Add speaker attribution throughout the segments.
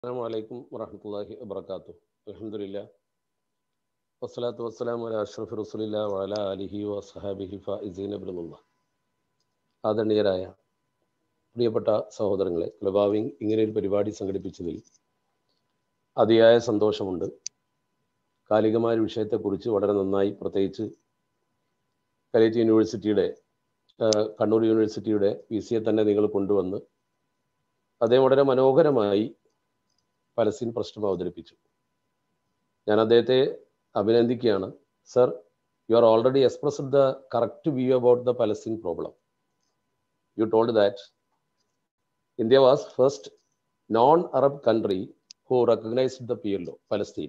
Speaker 1: السلام عليكم ورحمة الله وبركاته الحمد لله والصلاة والسلام على أشرف رسول الله وعلى آله وصحابه الفائزين بالله ആദരണീയരായ പ്രിയപ്പെട്ട സഹോദരങ്ങളെ ക്ലബാവിംഗ് ഇങ്ങനെ ഒരു പരിപാടി സംഘടിപ്പിച്ചതിൽ അതിയായ സന്തോഷമുണ്ട് കാലികമായ ഒരു വിഷയത്തെക്കുറിച്ച് വളരെ നന്നായി പ്രത്യേകിച്ച് കലേറ്റ് യൂണിവേഴ്സിറ്റിയുടെ ആ, കണ്ണൂർ യൂണിവേഴ്സിറ്റിയുടെ വി സിയെ തന്നെ നിങ്ങൾ കൊണ്ടുവന്ന് അദ്ദേഹം വളരെ മനോഹരമായി പലസ്തീൻ പ്രശ്നം അവതരിപ്പിച്ചു ഞാൻ അദ്ദേഹത്തെ അഭിനന്ദിക്കുകയാണ് sir you are already expressed the correct view about the Palestine problem you told that India was first non Arab country who recognised the P L O Palestine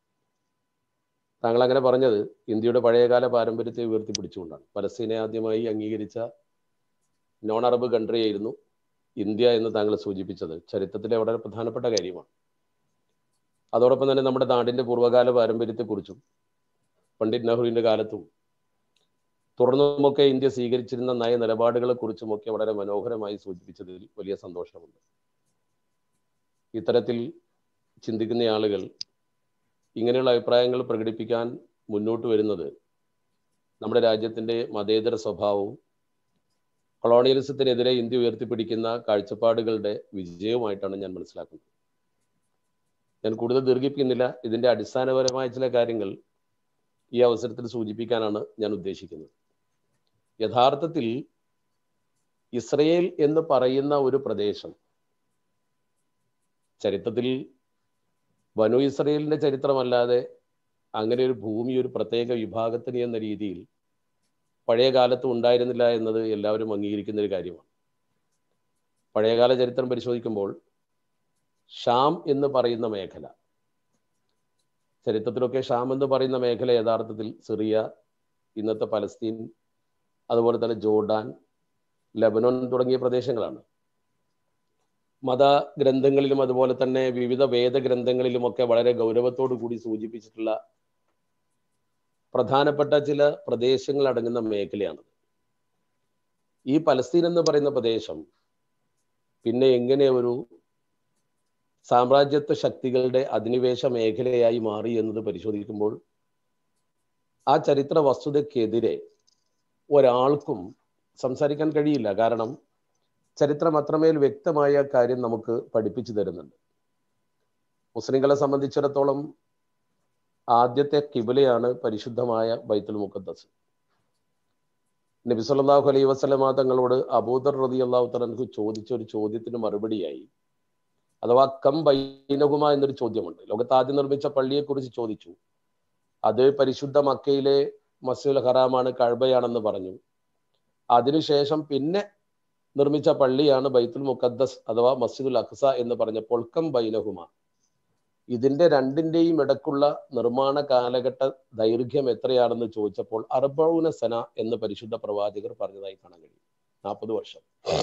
Speaker 1: താങ്കൾ അങ്ങനെ പറഞ്ഞത് ഇന്ത്യയുടെ പഴയകാല പാരമ്പര്യത്തെ ഉയർത്തിപ്പിടിച്ചുകൊണ്ടാണ് പലസ്തീനെ ആദ്യമായി അംഗീകരിച്ച നോൺ അറബ് കൺട്രി ആയിരുന്നു ഇന്ത്യ എന്ന് താങ്കൾ സൂചിപ്പിച്ചത് ചരിത്രത്തിലെ വളരെ പ്രധാനപ്പെട്ട കാര്യമാണ് അതോടൊപ്പം തന്നെ നമ്മുടെ നാടിന്റെ പൂർവ്വകാല പാരമ്പര്യത്തെക്കുറിച്ചും പണ്ഡിറ്റ് നെഹ്റുവിന്റെ കാലത്തും തുടർന്നുമൊക്കെ ഇന്ത്യ സ്വീകരിച്ചിരുന്ന നയ നിലപാടുകളെ കുറിച്ചുമൊക്കെ വളരെ മനോഹരമായി സൂചിപ്പിച്ചതിൽ വലിയ സന്തോഷമുണ്ട് ഇത്തരത്തിൽ ചിന്തിക്കുന്ന ആളുകൾ ഇങ്ങനെയുള്ള അഭിപ്രായങ്ങൾ പ്രകടിപ്പിക്കാൻ മുന്നോട്ട് വരുന്നത് നമ്മുടെ രാജ്യത്തിന്റെ മതേതര സ്വഭാവവും കൊളോണിയലിസത്തിനെതിരെ ഇന്ത്യ ഉയർത്തിപ്പിടിക്കുന്ന കാഴ്ചപ്പാടുകളുടെ വിജയവുമായിട്ടാണ് ഞാൻ മനസ്സിലാക്കുന്നത് ഞാൻ കൂടുതൽ ദീർഘിപ്പിക്കുന്നില്ല ഇതിന്റെ അടിസ്ഥാനപരമായ ചില കാര്യങ്ങൾ ഈ അവസരത്തിൽ സൂചിപ്പിക്കാനാണ് ഞാൻ ഉദ്ദേശിക്കുന്നത് യഥാർത്ഥത്തിൽ ഇസ്രയേൽ എന്ന് പറയുന്ന ഒരു പ്രദേശം ചരിത്രത്തിൽ വനു ഇസ്രയേലിന്റെ ചരിത്രമല്ലാതെ അങ്ങനെ ഒരു ഭൂമി ഒരു പ്രത്യേക വിഭാഗത്തിന് എന്ന രീതിയിൽ പഴയ കാലത്ത് ഉണ്ടായിരുന്നില്ല എന്നത് എല്ലാവരും അംഗീകരിക്കുന്ന ഒരു കാര്യമാണ് പഴയകാല ചരിത്രം പരിശോധിക്കുമ്പോൾ ഷാം എന്ന് പറയുന്ന മേഖല ചരിത്രത്തിലൊക്കെ ഷാം എന്ന് പറയുന്ന മേഖല യഥാർത്ഥത്തിൽ സിറിയ ഇന്നത്തെ പലസ്തീൻ അതുപോലെ തന്നെ ജോർഡാൻ ലബനോൻ തുടങ്ങിയ പ്രദേശങ്ങളാണ് മത ഗ്രന്ഥങ്ങളിലും അതുപോലെ തന്നെ വിവിധ വേദഗ്രന്ഥങ്ങളിലുമൊക്കെ വളരെ ഗൗരവത്തോടു കൂടി സൂചിപ്പിച്ചിട്ടുള്ള പ്രധാനപ്പെട്ട ചില പ്രദേശങ്ങൾ അടങ്ങുന്ന മേഖലയാണ് ഈ പലസ്തീൻ എന്ന് പറയുന്ന പ്രദേശം പിന്നെ എങ്ങനെ ഒരു സാമ്രാജ്യത്വ ശക്തികളുടെ അധിനിവേശ മേഖലയായി മാറി എന്നത് പരിശോധിക്കുമ്പോൾ ആ ചരിത്ര വസ്തുതയ്ക്കെതിരെ ഒരാൾക്കും സംസാരിക്കാൻ കഴിയില്ല കാരണം ചരിത്രം അത്രമേൽ വ്യക്തമായ കാര്യം നമുക്ക് പഠിപ്പിച്ചു തരുന്നുണ്ട് മുസ്ലിങ്ങളെ സംബന്ധിച്ചിടത്തോളം ആദ്യത്തെ കിബിലയാണ് പരിശുദ്ധമായ ബൈത്തുൽ മുഖദ്ദസ് നബി സല്ലല്ലാഹു അലൈഹി വസല്ലമ തങ്ങളോട് അബൂദർ റതി അള്ളാഹു തലൻഹു ചോദിച്ച ഒരു ചോദ്യത്തിന് മറുപടിയായി അഥവാ കം ബൈനഹുമ എന്നൊരു ചോദ്യമുണ്ട് ലോകത്ത് ആദ്യം നിർമ്മിച്ച പള്ളിയെക്കുറിച്ച് ചോദിച്ചു അത് പരിശുദ്ധ മക്കയിലെ മസ്ജിദുൽ ഹറാമാണ് കഴബയാണെന്ന് പറഞ്ഞു അതിനുശേഷം പിന്നെ നിർമ്മിച്ച പള്ളിയാണ് ബൈത്തുൽ മുഖദ്ദസ് അഥവാ മസ്ജിദുൽ അഖ്സ എന്ന് പറഞ്ഞപ്പോൾ കം ബൈനഹുമ ഇതിന്റെ രണ്ടിന്റെയും ഇടക്കുള്ള നിർമ്മാണ കാലഘട്ട ദൈർഘ്യം എത്രയാണെന്ന് ചോദിച്ചപ്പോൾ അർബൌന സന എന്ന് പരിശുദ്ധ പ്രവാചകർ പറഞ്ഞതായി കാണാൻ കഴിയും നാൽപ്പത് വർഷം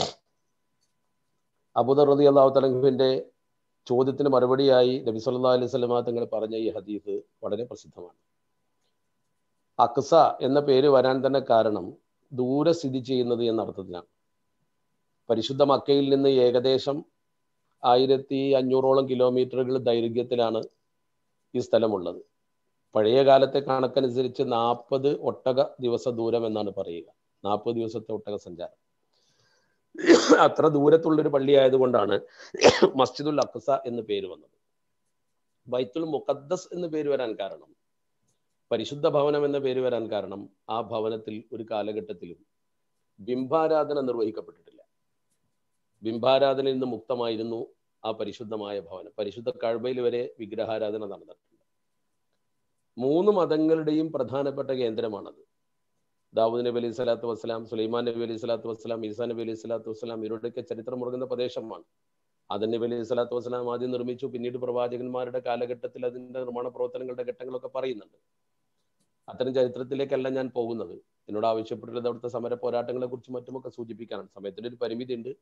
Speaker 1: അബുദർ റതി അള്ളാഹു തലഹുവിന്റെ ചോദ്യത്തിന് മറുപടിയായി നബി സല്ലാ അലൈഹി സ്വലമ തങ്ങൾ പറഞ്ഞ ഈ ഹദീസ് വളരെ പ്രസിദ്ധമാണ് അക്സ എന്ന പേര് വരാൻ തന്നെ കാരണം ദൂരെ സ്ഥിതി ചെയ്യുന്നത് എന്ന അർത്ഥത്തിലാണ് പരിശുദ്ധ മക്കയിൽ നിന്ന് ഏകദേശം ആയിരത്തി അഞ്ഞൂറോളം കിലോമീറ്ററുകൾ ദൈർഘ്യത്തിലാണ് ഈ സ്ഥലമുള്ളത് പഴയ കാലത്തെ കണക്കനുസരിച്ച് നാൽപ്പത് ഒട്ടക ദിവസ ദൂരം എന്നാണ് പറയുക നാൽപ്പത് ദിവസത്തെ ഒട്ടക സഞ്ചാരം അത്ര ദൂരത്തുള്ളൊരു പള്ളി ആയതുകൊണ്ടാണ് മസ്ജിദുൽ അഖ്സ എന്ന് പേര് വന്നത് ബൈത്തുൽ മുഖദ്ദസ് എന്ന് പേര് വരാൻ കാരണം പരിശുദ്ധ ഭവനം എന്ന പേര് വരാൻ കാരണം ആ ഭവനത്തിൽ ഒരു കാലഘട്ടത്തിലും ബിംബാരാധന നിർവഹിക്കപ്പെട്ടിട്ടില്ല ബിംബാരാധനയിൽ നിന്ന് മുക്തമായിരുന്നു ആ പരിശുദ്ധമായ ഭവനം പരിശുദ്ധ കഴബയിൽ വരെ വിഗ്രഹാരാധന നടന്നിട്ടുണ്ട് മൂന്ന് മതങ്ങളുടെയും പ്രധാനപ്പെട്ട കേന്ദ്രമാണത് ദാവൂദ് നബി അലൈഹി സ്വലാത്തു വസ്സലാം സുലൈമാൻ നബി അലൈഹി സ്വലാത്തു വസ്സലാം ഈസാ നബി അലൈഹി സ്വലാത്തു വസ്സലാം ഇവരുടെയൊക്കെ ചരിത്രം മുറുകുന്ന പ്രദേശമാണ് ആദൻ നബി അലൈഹി സ്വലാത്തു വസ്സലാം ആദ്യം നിർമ്മിച്ചു പിന്നീട് പ്രവാചകന്മാരുടെ കാലഘട്ടത്തിൽ അതിന്റെ നിർമ്മാണ പ്രവർത്തനങ്ങളുടെ ഘട്ടങ്ങളൊക്കെ പറയുന്നുണ്ട് അത്തരം ചരിത്രത്തിലേക്കല്ല ഞാൻ പോകുന്നത് എന്നോട് ആവശ്യപ്പെട്ടുള്ളത് അവിടുത്തെ സമര പോരാട്ടങ്ങളെ കുറിച്ച് മറ്റുമൊക്കെ സൂചിപ്പിക്കാനാണ് സമയത്തിന്റെ ഒരു പരിമിതി ഉണ്ട്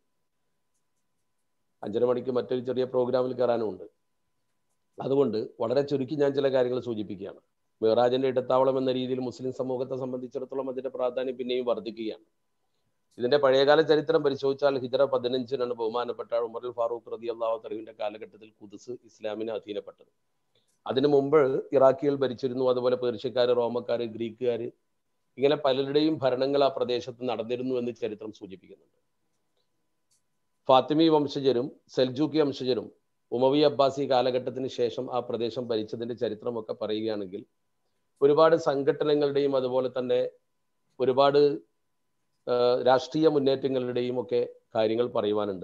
Speaker 1: അഞ്ചര മണിക്ക് മറ്റൊരു ചെറിയ പ്രോഗ്രാമിൽ കയറാനുമുണ്ട് അതുകൊണ്ട് വളരെ ചുരുക്കി ഞാൻ ചില കാര്യങ്ങൾ സൂചിപ്പിക്കുകയാണ് മിറാജിന്റെ ഇടത്താവളം എന്ന രീതിയിൽ മുസ്ലിം സമൂഹത്തെ സംബന്ധിച്ചിടത്തോളം അതിന്റെ പ്രാധാന്യം പിന്നെയും വർദ്ധിക്കുകയാണ് ഇതിന്റെ പഴയകാല ചരിത്രം പരിശോധിച്ചാൽ ഹിജറ പതിനഞ്ചിനാണ് ബഹുമാനപ്പെട്ട ഉമറുൽ ഫാറൂഖ് റതി അള്ളാഹു തലവിന്റെ കാലഘട്ടത്തിൽ കുതിസ് ഇസ്ലാമിന് അധീനപ്പെട്ടത് അതിനു മുമ്പ് ഇറാഖികൾ ഭരിച്ചിരുന്നു അതുപോലെ പേർഷ്യക്കാർ റോമക്കാർ ഗ്രീക്കുകാർ ഇങ്ങനെ പലരുടെയും ഭരണങ്ങൾ ആ പ്രദേശത്ത് നടന്നിരുന്നു എന്ന് ചരിത്രം സൂചിപ്പിക്കുന്നുണ്ട് ഫാത്തിമി വംശജരും സെൽജൂക്കി വംശജരും ഉമവി അബ്ബാസി കാലഘട്ടത്തിന് ശേഷം ആ പ്രദേശം ഭരിച്ചതിന്റെ ചരിത്രമൊക്കെ പറയുകയാണെങ്കിൽ ഒരുപാട് സംഘടനകളുടെയും അതുപോലെ തന്നെ ഒരുപാട് രാഷ്ട്രീയ മുന്നേറ്റങ്ങളുടെയും ഒക്കെ കാര്യങ്ങൾ പറയുവാനുണ്ട്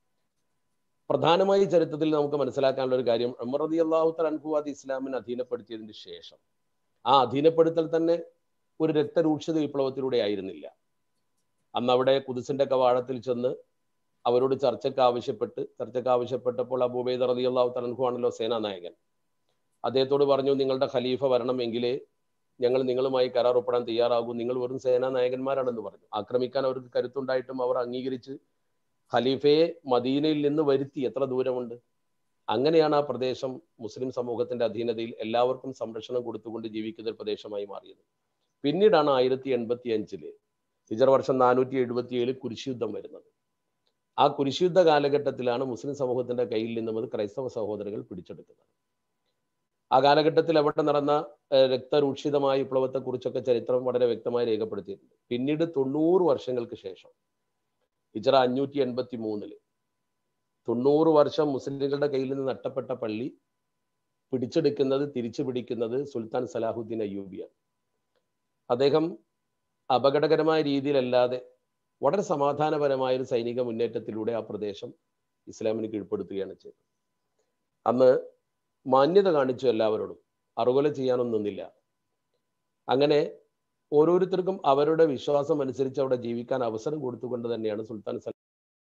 Speaker 1: പ്രധാനമായി ചരിത്രത്തിൽ നമുക്ക് മനസ്സിലാക്കാനുള്ള ഒരു കാര്യം ഉമർ റതി അള്ളാഹു തലൻഹു അത് ഇസ്ലാമിനെ അധീനപ്പെടുത്തിയതിന് ശേഷം ആ അധീനപ്പെടുത്തൽ തന്നെ ഒരു രക്തരൂക്ഷിത വിപ്ലവത്തിലൂടെ ആയിരുന്നില്ല അന്ന് അവിടെ കുതിസിന്റെ കവാടത്തിൽ ചെന്ന് അവരോട് ചർച്ചയ്ക്ക് ആവശ്യപ്പെട്ട് ചർച്ചയ്ക്ക് ആവശ്യപ്പെട്ടപ്പോൾ അബൂബൈദ് റതി അള്ളാഹു തലൻഹു ആണല്ലോ സേനാനായകൻ അദ്ദേഹത്തോട് പറഞ്ഞു നിങ്ങളുടെ ഖലീഫ വരണമെങ്കിലേ ഞങ്ങൾ നിങ്ങളുമായി കരാർ ഒപ്പിടാൻ തയ്യാറാകൂ നിങ്ങൾ വെറും സേനാ നായകന്മാരാണെന്ന് പറഞ്ഞു ആക്രമിക്കാൻ അവർക്ക് കരുത്തുണ്ടായിട്ടും അവർ അംഗീകരിച്ച് ഖലീഫയെ മദീനയിൽ നിന്ന് വരുത്തി എത്ര ദൂരമുണ്ട് അങ്ങനെയാണ് ആ പ്രദേശം മുസ്ലിം സമൂഹത്തിന്റെ അധീനതയിൽ എല്ലാവർക്കും സംരക്ഷണം കൊടുത്തുകൊണ്ട് ജീവിക്കുന്ന ഒരു പ്രദേശമായി മാറിയത് പിന്നീടാണ് ആയിരത്തി എൺപത്തി അഞ്ചില് ഹിജർ വർഷം നാനൂറ്റി എഴുപത്തി ഏഴ് കുരിശുദ്ധം വരുന്നത് ആ കുരിശുദ്ധ കാലഘട്ടത്തിലാണ് മുസ്ലിം സമൂഹത്തിന്റെ കയ്യിൽ നിന്നും അത് ക്രൈസ്തവ സഹോദരങ്ങൾ പിടിച്ചെടുക്കുന്നത് ആ കാലഘട്ടത്തിൽ അവിടെ നടന്ന രക്തരൂക്ഷിതമായ വിപ്ലവത്തെക്കുറിച്ചൊക്കെ ചരിത്രം വളരെ വ്യക്തമായി രേഖപ്പെടുത്തിയിട്ടുണ്ട് പിന്നീട് തൊണ്ണൂറ് വർഷങ്ങൾക്ക് ശേഷം ഹിജറ അഞ്ഞൂറ്റി എൺപത്തി മൂന്നില് തൊണ്ണൂറ് വർഷം മുസ്ലിങ്ങളുടെ കയ്യിൽ നിന്ന് നഷ്ടപ്പെട്ട പള്ളി പിടിച്ചെടുക്കുന്നത് തിരിച്ചു പിടിക്കുന്നത് സുൽത്താൻ സലാഹുദ്ദീൻ അയ്യൂബിയാണ് അദ്ദേഹം അപകടകരമായ രീതിയിലല്ലാതെ വളരെ സമാധാനപരമായ ഒരു സൈനിക മുന്നേറ്റത്തിലൂടെ ആ പ്രദേശം ഇസ്ലാമിന് കീഴ്പ്പെടുത്തുകയാണ് ചെയ്തത് അന്ന് മാന്യത കാണിച്ചു എല്ലാവരോടും അറുകൊല ചെയ്യാനൊന്നും നിന്നില്ല അങ്ങനെ ഓരോരുത്തർക്കും അവരുടെ വിശ്വാസം അനുസരിച്ച് അവിടെ ജീവിക്കാൻ അവസരം കൊടുത്തുകൊണ്ട് തന്നെയാണ് സുൽത്താൻ സല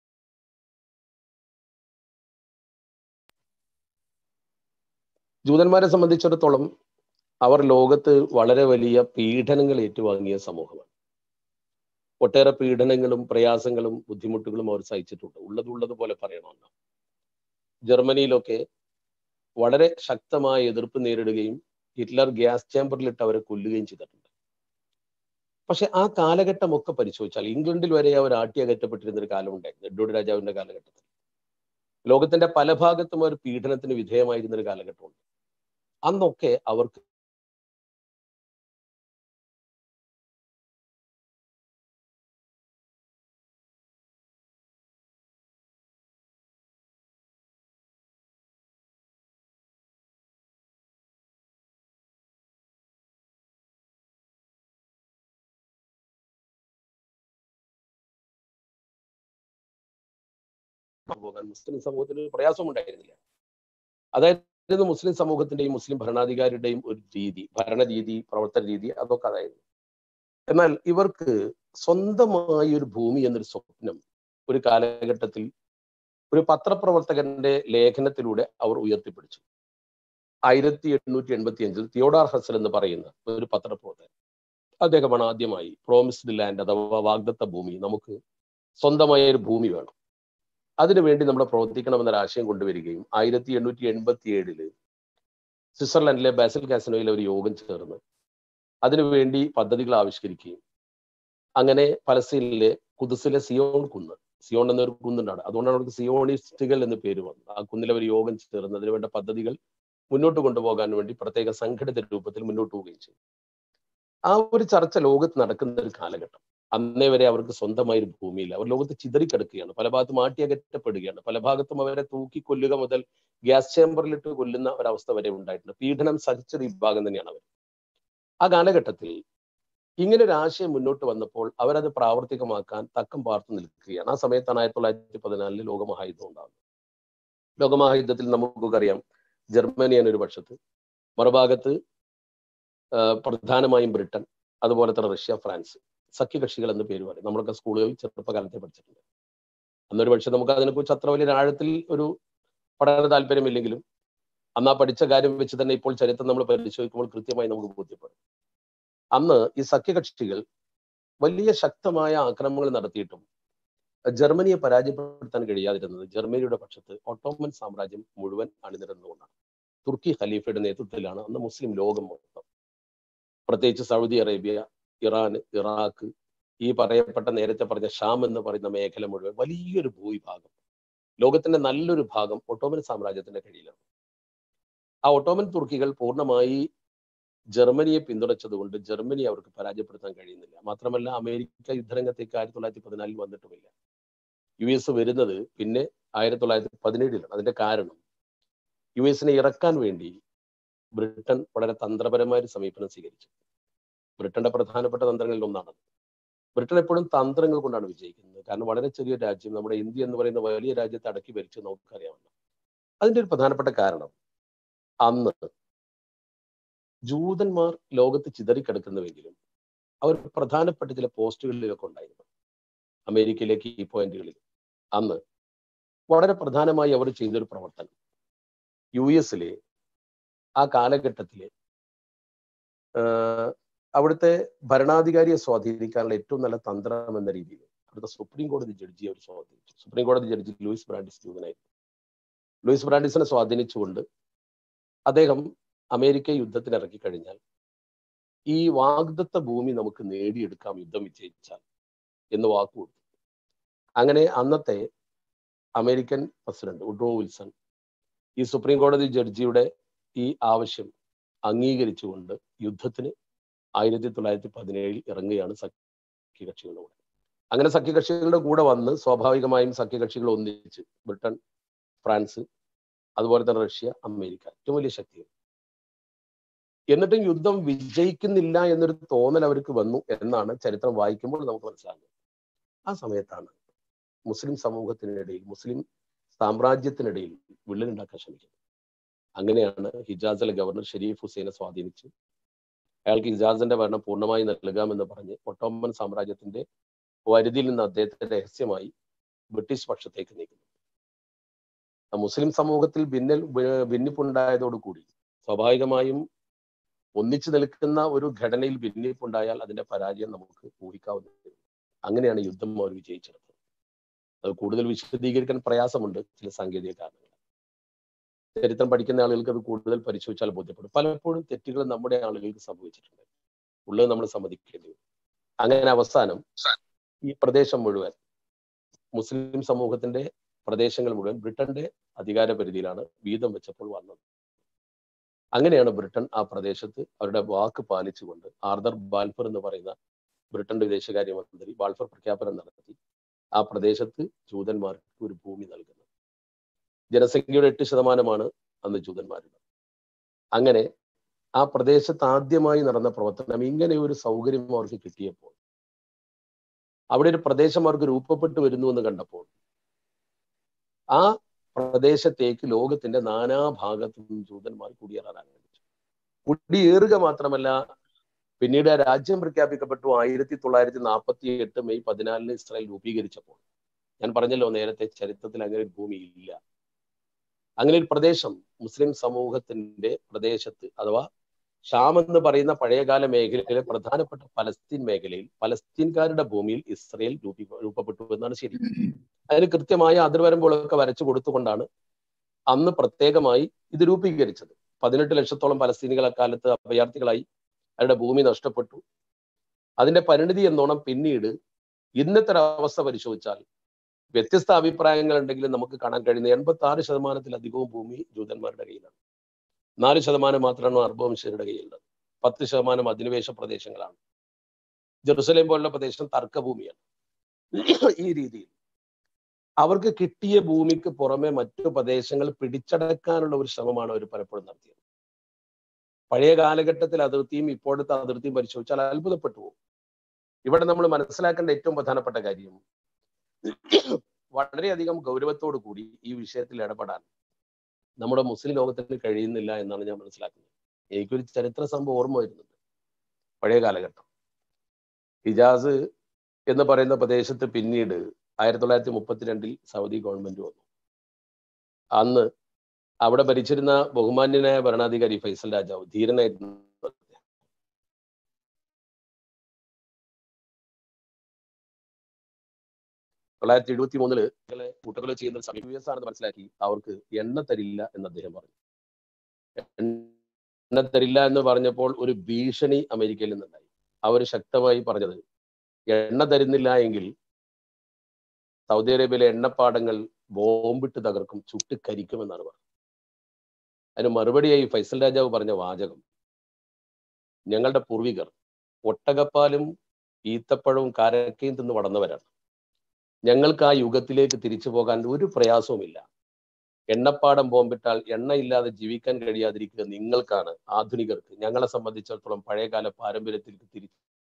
Speaker 1: ജൂതന്മാരെ സംബന്ധിച്ചിടത്തോളം അവർ ലോകത്ത് വളരെ വലിയ പീഡനങ്ങൾ ഏറ്റുവാങ്ങിയ സമൂഹമാണ് ഒട്ടേറെ പീഡനങ്ങളും പ്രയാസങ്ങളും ബുദ്ധിമുട്ടുകളും അവർ സഹിച്ചിട്ടുണ്ട് ഉള്ളതുള്ളത് പോലെ പറയണമെന്ന് ജർമ്മനിയിലൊക്കെ വളരെ ശക്തമായ എതിർപ്പ് നേരിടുകയും ഹിറ്റ്ലർ ഗ്യാസ് ചേമ്പറിലിട്ട് അവരെ കൊല്ലുകയും ചെയ്തിട്ടുണ്ട് പക്ഷെ ആ കാലഘട്ടമൊക്കെ പരിശോധിച്ചാൽ ഇംഗ്ലണ്ടിൽ വരെ അവർ ആട്ടിയകറ്റപ്പെട്ടിരുന്ന ഒരു കാലം ഉണ്ടായിരുന്നു എഡ്വേർഡ് രാജാവിന്റെ കാലഘട്ടത്തിൽ ലോകത്തിന്റെ പല ഭാഗത്തും അവർ പീഡനത്തിന് വിധേയമായിരുന്ന ഒരു കാലഘട്ടമുണ്ട് അന്നൊക്കെ അവർക്ക് പോകാൻ മുസ്ലിം സമൂഹത്തിന് ഒരു പ്രയാസം ഉണ്ടായിരുന്നില്ല അതായത് മുസ്ലിം സമൂഹത്തിന്റെയും മുസ്ലിം ഭരണാധികാരിയുടെയും ഒരു രീതി ഭരണരീതി പ്രവർത്തന രീതി അതൊക്കെ അതായിരുന്നു എന്നാൽ ഇവർക്ക് സ്വന്തമായി ഒരു ഭൂമി എന്നൊരു സ്വപ്നം ഒരു കാലഘട്ടത്തിൽ ഒരു പത്രപ്രവർത്തകന്റെ ലേഖനത്തിലൂടെ അവർ ഉയർത്തിപ്പിടിച്ചു ആയിരത്തി എണ്ണൂറ്റി എൺപത്തി അഞ്ചിൽ തിയോഡാർ ഹസൽ എന്ന് പറയുന്ന ഒരു പത്രപ്രവർത്തകൻ അദ്ദേഹമാണ് ആദ്യമായി പ്രോമിസ്ഡ് ലാൻഡ് അഥവാ വാഗ്ദത്ത ഭൂമി നമുക്ക് സ്വന്തമായ ഒരു ഭൂമി വേണം അതിനുവേണ്ടി നമ്മൾ പ്രവർത്തിക്കണമെന്നൊരു ആശയം കൊണ്ടുവരികയും ആയിരത്തി എണ്ണൂറ്റി എൺപത്തി ഏഴില് സ്വിറ്റ്സർലൻഡിലെ ബാസൽ കാസിനോയിൽ ഒരു യോഗം ചേർന്ന് അതിനുവേണ്ടി പദ്ധതികൾ ആവിഷ്കരിക്കുകയും അങ്ങനെ പലസ്തീനിലെ കുതിസിലെ സിയോൺ കുന്ന് സിയോൺ എന്നൊരു കുന്നുണ്ടാണ് അതുകൊണ്ടാണ് അവർക്ക് സിയോണിസ്റ്റുകൾ എന്ന് പേര് വന്നത് ആ കുന്നിലെ ഒരു യോഗം ചേർന്ന് അതിനു വേണ്ട പദ്ധതികൾ മുന്നോട്ട് കൊണ്ടുപോകാൻ വേണ്ടി പ്രത്യേക സംഘടിത രൂപത്തിൽ മുന്നോട്ട് പോവുകയും ചെയ്തു ആ ഒരു ചർച്ച ലോകത്ത് നടക്കുന്ന ഒരു കാലഘട്ടം അന്നേ വരെ അവർക്ക് സ്വന്തമായ ഒരു ഭൂമിയില്ല അവർ ലോകത്ത് ചിതറിക്കിടക്കുകയാണ് പല ഭാഗത്തും മാറ്റിയകറ്റപ്പെടുകയാണ് പല ഭാഗത്തും അവരെ തൂക്കി കൊല്ലുക മുതൽ ഗ്യാസ് ചേമ്പറിലിട്ട് കൊല്ലുന്ന ഒരവസ്ഥ വരെ ഉണ്ടായിട്ടുണ്ട് പീഡനം സഹിച്ചൊരു വിഭാഗം തന്നെയാണ് അവർ ആ കാലഘട്ടത്തിൽ ഇങ്ങനെ ഒരു ആശയം മുന്നോട്ട് വന്നപ്പോൾ അവരത് പ്രാവർത്തികമാക്കാൻ തക്കം പാർത്തു നിൽക്കുകയാണ് ആ സമയത്താണ് ആയിരത്തി തൊള്ളായിരത്തി പതിനാലില് ലോകമഹായുദ്ധം ഉണ്ടാകുന്നത് ലോകമഹായുദ്ധത്തിൽ നമുക്കറിയാം ജർമ്മനിയാണ് ഒരു പക്ഷത്ത് മറുഭാഗത്ത് പ്രധാനമായും ബ്രിട്ടൻ അതുപോലെ തന്നെ റഷ്യ ഫ്രാൻസ് സഖ്യകക്ഷികൾ എന്ന് പേര് പറയും നമ്മളൊക്കെ സ്കൂളുകളിൽ ചെറുപ്പകാലത്തെ പഠിച്ചിട്ടുണ്ട് അന്നൊരു പക്ഷെ നമുക്ക് അതിനെക്കുറിച്ച് അത്ര വലിയ ആഴത്തിൽ ഒരു പഠന താല്പര്യമില്ലെങ്കിലും അന്ന് ആ പഠിച്ച കാര്യം വെച്ച് തന്നെ ഇപ്പോൾ ചരിത്രം നമ്മൾ പരിശോധിക്കുമ്പോൾ കൃത്യമായി നമുക്ക് ബോധ്യപ്പെടും അന്ന് ഈ സഖ്യകക്ഷികൾ വലിയ ശക്തമായ ആക്രമണങ്ങൾ നടത്തിയിട്ടും ജർമ്മനിയെ പരാജയപ്പെടുത്താൻ കഴിയാതിരുന്നത് ജർമ്മനിയുടെ പക്ഷത്ത് ഒട്ടോമൻ സാമ്രാജ്യം മുഴുവൻ അണിനിരന്നുകൊണ്ടാണ് തുർക്കി ഖലീഫയുടെ നേതൃത്വത്തിലാണ് അന്ന് മുസ്ലിം ലോകം മൊത്തം പ്രത്യേകിച്ച് സൗദി അറേബ്യ ഇറാൻ ഇറാഖ് ഈ പറയപ്പെട്ട നേരത്തെ പറഞ്ഞ ഷാം എന്ന് പറയുന്ന മേഖല മുഴുവൻ വലിയൊരു ഭൂവിഭാഗം ലോകത്തിന്റെ നല്ലൊരു ഭാഗം ഒട്ടോമൻ സാമ്രാജ്യത്തിന്റെ കീഴിലാണ് ആ ഒട്ടോമൻ തുർക്കികൾ പൂർണ്ണമായി ജർമ്മനിയെ പിന്തുണച്ചതുകൊണ്ട് ജർമ്മനി അവർക്ക് പരാജയപ്പെടുത്താൻ കഴിയുന്നില്ല മാത്രമല്ല അമേരിക്ക യുദ്ധരംഗത്തേക്ക് ആയിരത്തി തൊള്ളായിരത്തി പതിനാലിൽ വന്നിട്ടുമില്ല യു എസ് വരുന്നത് പിന്നെ ആയിരത്തി തൊള്ളായിരത്തി പതിനേഴിലാണ് അതിന്റെ കാരണം യു എസിനെ ഇറക്കാൻ വേണ്ടി ബ്രിട്ടൻ വളരെ തന്ത്രപരമായ ഒരു സമീപനം സ്വീകരിച്ചു ബ്രിട്ടന്റെ പ്രധാനപ്പെട്ട തന്ത്രങ്ങളിൽ ഒന്നാണ് ബ്രിട്ടൻ എപ്പോഴും തന്ത്രങ്ങൾ കൊണ്ടാണ് വിജയിക്കുന്നത് കാരണം വളരെ ചെറിയ രാജ്യം നമ്മുടെ ഇന്ത്യ എന്ന് പറയുന്ന വലിയ രാജ്യത്തെ അടക്കി ഭരിച്ചു നമുക്കറിയാമല്ലോ അതിന്റെ ഒരു പ്രധാനപ്പെട്ട കാരണം അന്ന് ജൂതന്മാർ ലോകത്ത് ചിതറിക്കിടക്കുന്നുവെങ്കിലും അവർ പ്രധാനപ്പെട്ട ചില പോസ്റ്റുകളിലൊക്കെ ഉണ്ടായിരുന്നു അമേരിക്കയിലെ കീ പോയിന്റുകളിൽ അന്ന് വളരെ പ്രധാനമായി അവർ ചെയ്തൊരു പ്രവർത്തനം യു എസിലെ ആ കാലഘട്ടത്തിലെ അവിടുത്തെ ഭരണാധികാരിയെ സ്വാധീനിക്കാനുള്ള ഏറ്റവും നല്ല തന്ത്രം എന്ന രീതിയിൽ അവിടുത്തെ സുപ്രീം കോടതി ജഡ്ജിയെ അവർ സ്വാധീനിച്ചു സുപ്രീം കോടതി ജഡ്ജി ലൂയിസ് ബ്രാൻഡിസ് ജൂതനായിരുന്നു ലൂയിസ് ബ്രാൻഡിസിനെ സ്വാധീനിച്ചുകൊണ്ട് അദ്ദേഹം അമേരിക്ക യുദ്ധത്തിന് ഇറക്കി കഴിഞ്ഞാൽ ഈ വാഗ്ദത്ത ഭൂമി നമുക്ക് നേടിയെടുക്കാം യുദ്ധം വിജയിച്ചാൽ എന്ന് വാക്ക് കൊടുത്തു അങ്ങനെ അന്നത്തെ അമേരിക്കൻ പ്രസിഡന്റ് ഉഡ്രോ വിൽസൺ ഈ സുപ്രീം കോടതി ജഡ്ജിയുടെ ഈ ആവശ്യം അംഗീകരിച്ചുകൊണ്ട് യുദ്ധത്തിന് ആയിരത്തി തൊള്ളായിരത്തി പതിനേഴിൽ ഇറങ്ങുകയാണ് സഖ്യകക്ഷികളുടെ കൂടെ അങ്ങനെ സഖ്യകക്ഷികളുടെ കൂടെ വന്ന് സ്വാഭാവികമായും സഖ്യകക്ഷികൾ ഒന്നിച്ച് ബ്രിട്ടൻ ഫ്രാൻസ് അതുപോലെ തന്നെ റഷ്യ അമേരിക്ക ഏറ്റവും വലിയ ശക്തികൾ എന്നിട്ടും യുദ്ധം വിജയിക്കുന്നില്ല എന്നൊരു തോന്നൽ അവർക്ക് വന്നു എന്നാണ് ചരിത്രം വായിക്കുമ്പോൾ നമുക്ക് മനസ്സിലാകുന്നത് ആ സമയത്താണ് മുസ്ലിം സമൂഹത്തിനിടയിൽ മുസ്ലിം സാമ്രാജ്യത്തിനിടയിൽ വിള്ളലുണ്ടാക്കാൻ ശ്രമിക്കുന്നത് അങ്ങനെയാണ് ഹിജാസിലെ ഗവർണർ ഷെരീഫ് ഹുസൈനെ സ്വാധീനിച്ച് അയാൾക്ക് ഹിജാസിന്റെ ഭരണം പൂർണ്ണമായി നൽകാമെന്ന് പറഞ്ഞ് ഒട്ടോമൻ സാമ്രാജ്യത്തിന്റെ വരുതിയിൽ നിന്ന് അദ്ദേഹത്തെ രഹസ്യമായി ബ്രിട്ടീഷ് പക്ഷത്തേക്ക് നീക്കുന്നു മുസ്ലിം സമൂഹത്തിൽ ഭിന്നൽ ഭിന്നിപ്പുണ്ടായതോടുകൂടി സ്വാഭാവികമായും ഒന്നിച്ചു നിൽക്കുന്ന ഒരു ഘടനയിൽ ഭിന്നിപ്പുണ്ടായാൽ അതിന്റെ പരാജയം നമുക്ക് ഊഹിക്കാവുന്നതാണ് അങ്ങനെയാണ് യുദ്ധം അവർ വിജയിച്ചെടുത്തത് അത് കൂടുതൽ വിശദീകരിക്കാൻ പ്രയാസമുണ്ട് ചില സാങ്കേതിക കാരണങ്ങൾ ചരിത്രം പഠിക്കുന്ന ആളുകൾക്ക് അത് കൂടുതൽ പരിശോധിച്ചാൽ ബോധ്യപ്പെടും പലപ്പോഴും തെറ്റുകൾ നമ്മുടെ ആളുകൾക്ക് സംഭവിച്ചിട്ടുണ്ട് ഉള്ളത് നമ്മൾ സമ്മതിക്കേണ്ടി വരും അങ്ങനെ അവസാനം ഈ പ്രദേശം മുഴുവൻ മുസ്ലിം സമൂഹത്തിന്റെ പ്രദേശങ്ങൾ മുഴുവൻ ബ്രിട്ടന്റെ അധികാര പരിധിയിലാണ് വീതം വെച്ചപ്പോൾ വന്നത് അങ്ങനെയാണ് ബ്രിട്ടൻ ആ പ്രദേശത്ത് അവരുടെ വാക്ക് പാലിച്ചുകൊണ്ട് ആർദർ ബാൽഫർ എന്ന് പറയുന്ന ബ്രിട്ടന്റെ വിദേശകാര്യമന്ത്രി ബാൽഫർ പ്രഖ്യാപനം നടത്തി ആ പ്രദേശത്ത് ജൂതന്മാർക്ക് ഒരു ഭൂമി നൽകുന്നത് ജനസംഖ്യയുടെ എട്ട് ശതമാനമാണ് അന്ന് ജൂതന്മാരുള്ളത് അങ്ങനെ ആ പ്രദേശത്ത് ആദ്യമായി നടന്ന പ്രവർത്തനം ഇങ്ങനെ ഒരു സൗകര്യം അവർക്ക് കിട്ടിയപ്പോൾ അവിടെ ഒരു പ്രദേശം അവർക്ക് രൂപപ്പെട്ടു വരുന്നു എന്ന് കണ്ടപ്പോൾ ആ പ്രദേശത്തേക്ക് ലോകത്തിന്റെ നാനാഭാഗത്തു നിന്നും ജൂതന്മാർ കുടിയേറാൻ ആരംഭിച്ചു കുടിയേറുക മാത്രമല്ല പിന്നീട് ആ രാജ്യം പ്രഖ്യാപിക്കപ്പെട്ടു ആയിരത്തി തൊള്ളായിരത്തി നാൽപ്പത്തി എട്ട് മെയ് പതിനാലിന് ഇസ്രായേൽ രൂപീകരിച്ചപ്പോൾ ഞാൻ പറഞ്ഞല്ലോ നേരത്തെ ചരിത്രത്തിൽ അങ്ങനെ ഒരു ഭൂമി ഇല്ല അങ്ങനെ ഒരു പ്രദേശം മുസ്ലിം സമൂഹത്തിന്റെ പ്രദേശത്ത് അഥവാ ഷാം എന്ന് പറയുന്ന പഴയകാല മേഖലയിലെ പ്രധാനപ്പെട്ട പലസ്തീൻ മേഖലയിൽ പലസ്തീൻകാരുടെ ഭൂമിയിൽ ഇസ്രയേൽ രൂപീ രൂപപ്പെട്ടു എന്നാണ് ശരി അതിന് കൃത്യമായ അതിർവരമ്പുകളൊക്കെ വരച്ചു കൊടുത്തുകൊണ്ടാണ് അന്ന് പ്രത്യേകമായി ഇത് രൂപീകരിച്ചത് പതിനെട്ട് ലക്ഷത്തോളം പലസ്തീനികൾ അക്കാലത്ത് അഭയാർത്ഥികളായി അവരുടെ ഭൂമി നഷ്ടപ്പെട്ടു അതിന്റെ പരിണിതി എന്നോണം പിന്നീട് ഇന്നത്തെ അവസ്ഥ പരിശോധിച്ചാൽ വ്യത്യസ്ത അഭിപ്രായങ്ങൾ ഉണ്ടെങ്കിലും നമുക്ക് കാണാൻ കഴിയുന്ന എൺപത്തി ആറ് ശതമാനത്തിലധികവും ഭൂമി ജൂതന്മാരുടെ കയ്യിലാണ് നാല് ശതമാനം മാത്രമാണ് അർബവംശരുടെ കയ്യിലുള്ളത് പത്ത് ശതമാനം അധിനിവേശ പ്രദേശങ്ങളാണ് ജെറുസലേം പോലുള്ള പ്രദേശം തർക്കഭൂമിയാണ് ഈ രീതിയിൽ അവർക്ക് കിട്ടിയ ഭൂമിക്ക് പുറമെ മറ്റു പ്രദേശങ്ങൾ പിടിച്ചടക്കാനുള്ള ഒരു ശ്രമമാണ് അവർ പലപ്പോഴും നടത്തിയത് പഴയ കാലഘട്ടത്തിൽ അതിർത്തിയും ഇപ്പോഴത്തെ അതിർത്തിയും പരിശോധിച്ചാൽ അത്ഭുതപ്പെട്ടു പോകും ഇവിടെ നമ്മൾ മനസ്സിലാക്കേണ്ട ഏറ്റവും പ്രധാനപ്പെട്ട കാര്യം വളരെയധികം ഗൗരവത്തോടു കൂടി ഈ വിഷയത്തിൽ ഇടപെടാൻ നമ്മുടെ മുസ്ലിം ലോകത്തിന് കഴിയുന്നില്ല എന്നാണ് ഞാൻ മനസ്സിലാക്കുന്നത് എനിക്കൊരു ചരിത്ര സംഭവം ഓർമ്മ വരുന്നുണ്ട് പഴയ കാലഘട്ടം ഹിജാസ് എന്ന് പറയുന്ന പ്രദേശത്ത് പിന്നീട് ആയിരത്തി തൊള്ളായിരത്തി മുപ്പത്തിരണ്ടിൽ സൗദി ഗവൺമെന്റ് വന്നു അന്ന് അവിടെ ഭരിച്ചിരുന്ന ബഹുമാന്യനായ ഭരണാധികാരി ഫൈസൽ രാജാവ് ധീരനായിരുന്നു തൊള്ളായിരത്തി എഴുപത്തി മൂന്നില് കൂട്ടക്കൊല ചെയ്യുന്ന സമയം യു എസ് ആണെന്ന് മനസ്സിലാക്കി അവർക്ക് എണ്ണ തരില്ല എന്ന് അദ്ദേഹം പറഞ്ഞു എണ്ണ തരില്ല എന്ന് പറഞ്ഞപ്പോൾ ഒരു ഭീഷണി അമേരിക്കയിൽ നിന്നുണ്ടായി അവർ ശക്തമായി പറഞ്ഞത് എണ്ണ തരുന്നില്ല എങ്കിൽ സൗദി അറേബ്യയിലെ എണ്ണപ്പാടങ്ങൾ ബോംബിട്ട് തകർക്കും ചുട്ട് കരിക്കുമെന്നാണ് പറഞ്ഞത് അതിന് മറുപടിയായി ഫൈസൽ രാജാവ് പറഞ്ഞ വാചകം ഞങ്ങളുടെ പൂർവികർ ഒട്ടകപ്പാലും ഈത്തപ്പഴവും കാരക്കയും തിന്ന് വളർന്നവരാണ് ഞങ്ങൾക്ക് ആ യുഗത്തിലേക്ക് തിരിച്ചു പോകാൻ ഒരു പ്രയാസവുമില്ല എണ്ണപ്പാടം ബോംബിട്ടാൽ എണ്ണയില്ലാതെ ജീവിക്കാൻ കഴിയാതിരിക്കുക നിങ്ങൾക്കാണ് ആധുനികർക്ക് ഞങ്ങളെ സംബന്ധിച്ചിടത്തോളം പഴയകാല പാരമ്പര്യത്തിലേക്ക് തിരിച്ചു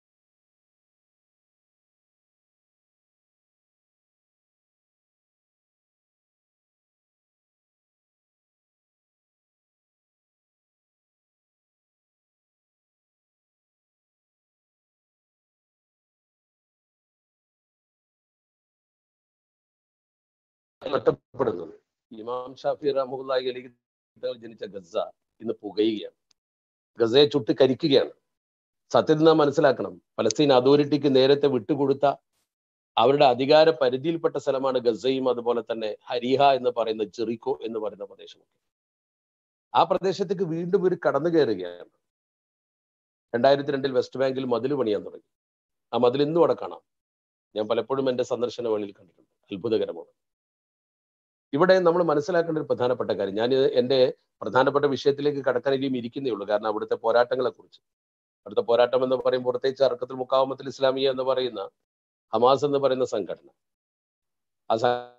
Speaker 1: ഒറ്റപ്പെടുന്നത് ഇമാം ഷാഫി റഹമുല്ലാഹി അലി ജനിച്ച ഗസ ഇന്ന് പുകയുകയാണ് ഗസയെ ചുട്ട് കരിക്കുകയാണ് സത്യത്തിൽ നാം മനസ്സിലാക്കണം പലസ്തീൻ അതോറിറ്റിക്ക് നേരത്തെ വിട്ടുകൊടുത്ത അവരുടെ അധികാര പരിധിയിൽപ്പെട്ട സ്ഥലമാണ് ഗസയും അതുപോലെ തന്നെ ഹരിഹ എന്ന് പറയുന്ന ജെറിക്കോ എന്ന് പറയുന്ന പ്രദേശമൊക്കെ ആ പ്രദേശത്തേക്ക് വീണ്ടും ഒരു കടന്നു കയറുകയാണ് രണ്ടായിരത്തി രണ്ടിൽ വെസ്റ്റ് ബാങ്കിൽ മതിൽ പണിയാൻ തുടങ്ങി ആ മതിൽ ഇന്നും അവിടെ കാണാം ഞാൻ പലപ്പോഴും എൻ്റെ സന്ദർശന വേളയിൽ കണ്ടിട്ടുണ്ട് അത്ഭുതകരമാണ് ഇവിടെ നമ്മൾ മനസ്സിലാക്കേണ്ട ഒരു പ്രധാനപ്പെട്ട കാര്യം ഞാൻ എൻ്റെ പ്രധാനപ്പെട്ട വിഷയത്തിലേക്ക് കടക്കാൻ ഇനിയും ഇരിക്കുന്നേ ഉള്ളൂ കാരണം അവിടുത്തെ പോരാട്ടങ്ങളെ കുറിച്ച് അവിടുത്തെ പോരാട്ടം എന്ന് പറയുമ്പോൾ പ്രത്യേകിച്ച് അർക്കത്തിൽ മുക്കാവമത്തിൽ ഇസ്ലാമിയ എന്ന് പറയുന്ന ഹമാസ് എന്ന് പറയുന്ന സംഘടന ആ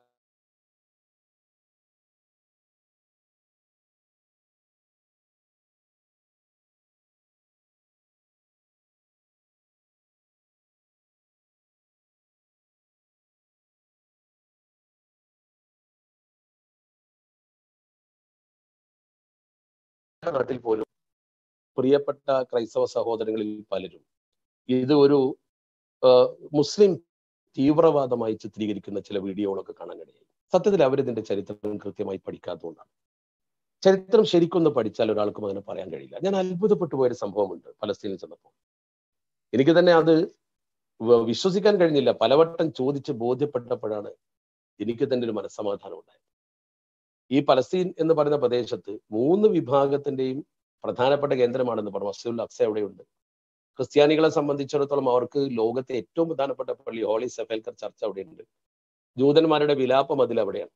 Speaker 1: നാട്ടിൽ പോലും പ്രിയപ്പെട്ട ക്രൈസ്തവ സഹോദരങ്ങളിൽ പലരും ഇത് ഒരു മുസ്ലിം തീവ്രവാദമായി ചിത്രീകരിക്കുന്ന ചില വീഡിയോകളൊക്കെ കാണാൻ കഴിയും സത്യത്തിൽ അവരിതിന്റെ ചരിത്രം കൃത്യമായി പഠിക്കാത്തതുകൊണ്ടാണ് ചരിത്രം ശരിക്കൊന്ന് പഠിച്ചാൽ ഒരാൾക്കും അങ്ങനെ പറയാൻ കഴിയില്ല ഞാൻ അത്ഭുതപ്പെട്ടു പോയൊരു സംഭവമുണ്ട് പലസ്തീനിൽ ചെന്നപ്പോൾ എനിക്ക് തന്നെ അത് വിശ്വസിക്കാൻ കഴിഞ്ഞില്ല പലവട്ടം ചോദിച്ച് ബോധ്യപ്പെട്ടപ്പോഴാണ് എനിക്ക് തന്നെ ഒരു മനസ്സമാധാനം ഉണ്ടായത് ഈ പലസ്തീൻ എന്ന് പറയുന്ന പ്രദേശത്ത് മൂന്ന് വിഭാഗത്തിന്റെയും പ്രധാനപ്പെട്ട കേന്ദ്രമാണെന്ന് പറഞ്ഞു മസ്ജിദുൽ അക്സ അവിടെയുണ്ട് ക്രിസ്ത്യാനികളെ സംബന്ധിച്ചിടത്തോളം അവർക്ക് ലോകത്തെ ഏറ്റവും പ്രധാനപ്പെട്ട പള്ളി ഹോളി സെഫേൽക്കർ ചർച്ച് അവിടെയുണ്ട് ജൂതന്മാരുടെ വിലാപ മതിൽ അവിടെയാണ്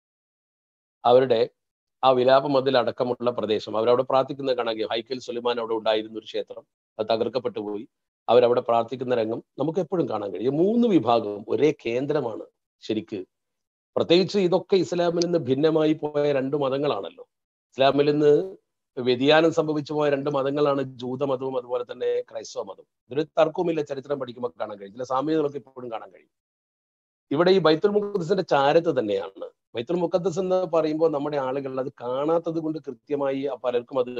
Speaker 1: അവരുടെ ആ വിലാപ മതിൽ അടക്കമുള്ള പ്രദേശം അവരവിടെ പ്രാർത്ഥിക്കുന്ന കാണാൻ ഹൈക്കൽ സുലിമാൻ അവിടെ ഉണ്ടായിരുന്ന ഒരു ക്ഷേത്രം അത് തകർക്കപ്പെട്ടു പോയി അവരവിടെ പ്രാർത്ഥിക്കുന്ന രംഗം നമുക്ക് എപ്പോഴും കാണാൻ കഴിയും മൂന്ന് വിഭാഗവും ഒരേ കേന്ദ്രമാണ് ശരിക്ക് പ്രത്യേകിച്ച് ഇതൊക്കെ ഇസ്ലാമിൽ നിന്ന് ഭിന്നമായി പോയ രണ്ട് മതങ്ങളാണല്ലോ ഇസ്ലാമിൽ നിന്ന് വ്യതിയാനം സംഭവിച്ചു പോയ രണ്ട് മതങ്ങളാണ് ജൂതമതവും അതുപോലെ തന്നെ ക്രൈസ്തവ മതവും ഇതൊരു തർക്കവുമില്ല ചരിത്രം പഠിക്കുമ്പോൾ കാണാൻ കഴിയും ചില സാമ്യതകളൊക്കെ ഇപ്പോഴും കാണാൻ കഴിയും ഇവിടെ ഈ ബൈത്തുൽ മുഖദ്സിന്റെ ചാരത്ത് തന്നെയാണ് ബൈത്തുൽ മുഖദ്സ് എന്ന് പറയുമ്പോൾ നമ്മുടെ ആളുകൾ അത് കാണാത്തത് കൊണ്ട് കൃത്യമായി പലർക്കും അത്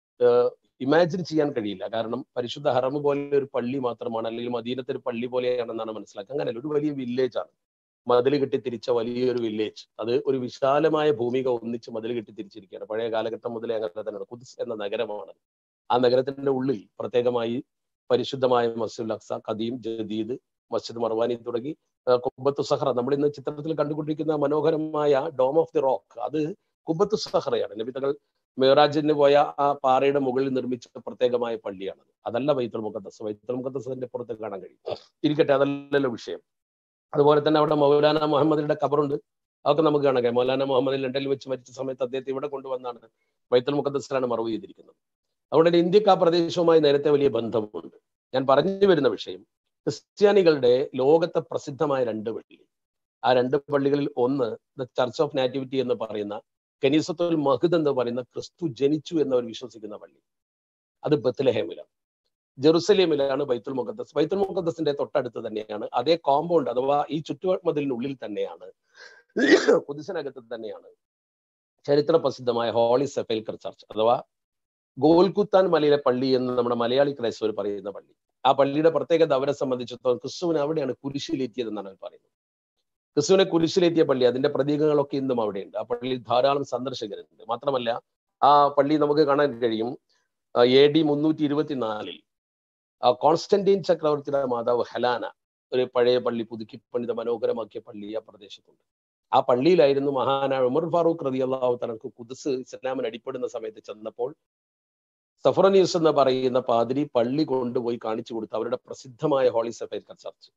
Speaker 1: ഇമാജിൻ ചെയ്യാൻ കഴിയില്ല കാരണം പരിശുദ്ധ ഹറമ് പോലെ ഒരു പള്ളി മാത്രമാണ് അല്ലെങ്കിൽ മദീനത്തെ ഒരു പള്ളി പോലെയാണെന്നാണ് മനസ്സിലാക്കുക അങ്ങനെയല്ല ഒരു വലിയ വില്ലേജ് ആണ് മതിൽ കെട്ടി തിരിച്ച വലിയൊരു വില്ലേജ് അത് ഒരു വിശാലമായ ഭൂമിക ഒന്നിച്ച് മതിൽ കെട്ടി തിരിച്ചിരിക്കുകയാണ് പഴയ കാലഘട്ടം മുതലേ അങ്ങനെ തന്നെയാണ് കുദ്സ് എന്ന നഗരമാണ് ആ നഗരത്തിന്റെ ഉള്ളിൽ പ്രത്യേകമായി പരിശുദ്ധമായ മസ്ജിദുൽ അക്സ ഖദീം ജദീദ് മസ്ജിദ് മർവാനി തുടങ്ങി കുബത്തു സഹറ നമ്മൾ ഇന്ന് ചിത്രത്തിൽ കണ്ടുകൊണ്ടിരിക്കുന്ന മനോഹരമായ ഡോം ഓഫ് ദി റോക്ക് അത് കുബത്തു സഹറയാണ് നബിതകൾ മേറാജിന് പോയ ആ പാറയുടെ മുകളിൽ നിർമ്മിച്ച പ്രത്യേകമായ പള്ളിയാണ് അതല്ല ബൈത്തുൽ മുഖദ്ദസ് ബൈത്തുൽ മുഖദ്ദസിന്റെ പുറത്ത് കാണാൻ കഴിയും ഇരിക്കട്ടെ അതല്ലല്ലോ വിഷയം അതുപോലെ തന്നെ അവിടെ മൗലാന മുഹമ്മദിന്റെ കബറുണ്ട് അതൊക്കെ നമുക്ക് കാണാൻ കഴിയും മൗലാന മുഹമ്മദ് ലണ്ടനിൽ വെച്ച് മരിച്ച സമയത്ത് അദ്ദേഹത്തെ ഇവിടെ കൊണ്ടുവന്നാണ് ബൈത്തുൽ മുഖദ്ദസിലാണ് മറവ് ചെയ്തിരിക്കുന്നത് അതുകൊണ്ട് ഇന്ത്യക്ക് ആ പ്രദേശവുമായി നേരത്തെ വലിയ ബന്ധമുണ്ട് ഞാൻ പറഞ്ഞു വരുന്ന വിഷയം ക്രിസ്ത്യാനികളുടെ ലോകത്തെ പ്രസിദ്ധമായ രണ്ട് പള്ളി ആ രണ്ട് പള്ളികളിൽ ഒന്ന് ദ ചർച്ച് ഓഫ് നാറ്റിവിറ്റി എന്ന് പറയുന്ന കനീസത്തുൽ മഹദ് എന്ന് പറയുന്ന ക്രിസ്തു ജനിച്ചു എന്നവർ വിശ്വസിക്കുന്ന പള്ളി അത് ബത്ലഹേമിലാണ് ജെറുസലേമിലാണ് ബൈത്തുൽ മുഖദ്ദസ് ബൈത്തുൽ മുഖദ്ദസിന്റെ തൊട്ടടുത്ത് തന്നെയാണ് അതേ കോമ്പൗണ്ട് അഥവാ ഈ ചുറ്റുമതിലിനുള്ളിൽ തന്നെയാണ് കുതിസനകത്ത് തന്നെയാണ് ചരിത്ര പ്രസിദ്ധമായ ഹോളി സെഫേൽക്കർ ചർച്ച് അഥവാ ഗോൽകുത്താൻ മലയിലെ പള്ളി എന്ന് നമ്മുടെ മലയാളി ക്രൈസ്തവർ പറയുന്ന പള്ളി ആ പള്ളിയുടെ പ്രത്യേകത അവരെ സംബന്ധിച്ചിടത്തോളം ക്രിസ്തുവിന് അവിടെയാണ് കുരിശിലെത്തിയത് എന്നാണ് അവർ പറയുന്നത് ക്രിസ്തുവിനെ കുരിശിലെത്തിയ പള്ളി അതിന്റെ പ്രതീകങ്ങളൊക്കെ ഇന്നും അവിടെയുണ്ട് ആ പള്ളിയിൽ ധാരാളം സന്ദർശകരുണ്ട് മാത്രമല്ല ആ പള്ളി നമുക്ക് കാണാൻ കഴിയും എ ഡി മുന്നൂറ്റി ഇരുപത്തിനാലിൽ കോൺസ്റ്റന്റീൻ ചക്രവർത്തിയുടെ മാതാവ് ഹെലാന ഒരു പഴയ പള്ളി പുതുക്കി പണിത മനോഹരമാക്കിയ പള്ളി ആ പ്രദേശത്തുണ്ട് ആ പള്ളിയിലായിരുന്നു മഹാനായ ഉമർ ഫാറൂഖ് റതി അള്ളാഹു തനക്ക് കുതിസ് ഇസ്ലാമിന് അടിപ്പെടുന്ന സമയത്ത് ചെന്നപ്പോൾ സഫറനീസ് എന്ന് പറയുന്ന പാതിരി പള്ളി കൊണ്ടുപോയി കാണിച്ചു കൊടുത്തു അവരുടെ പ്രസിദ്ധമായ ഹോളി സഫേർക്കർ ചർച്ച്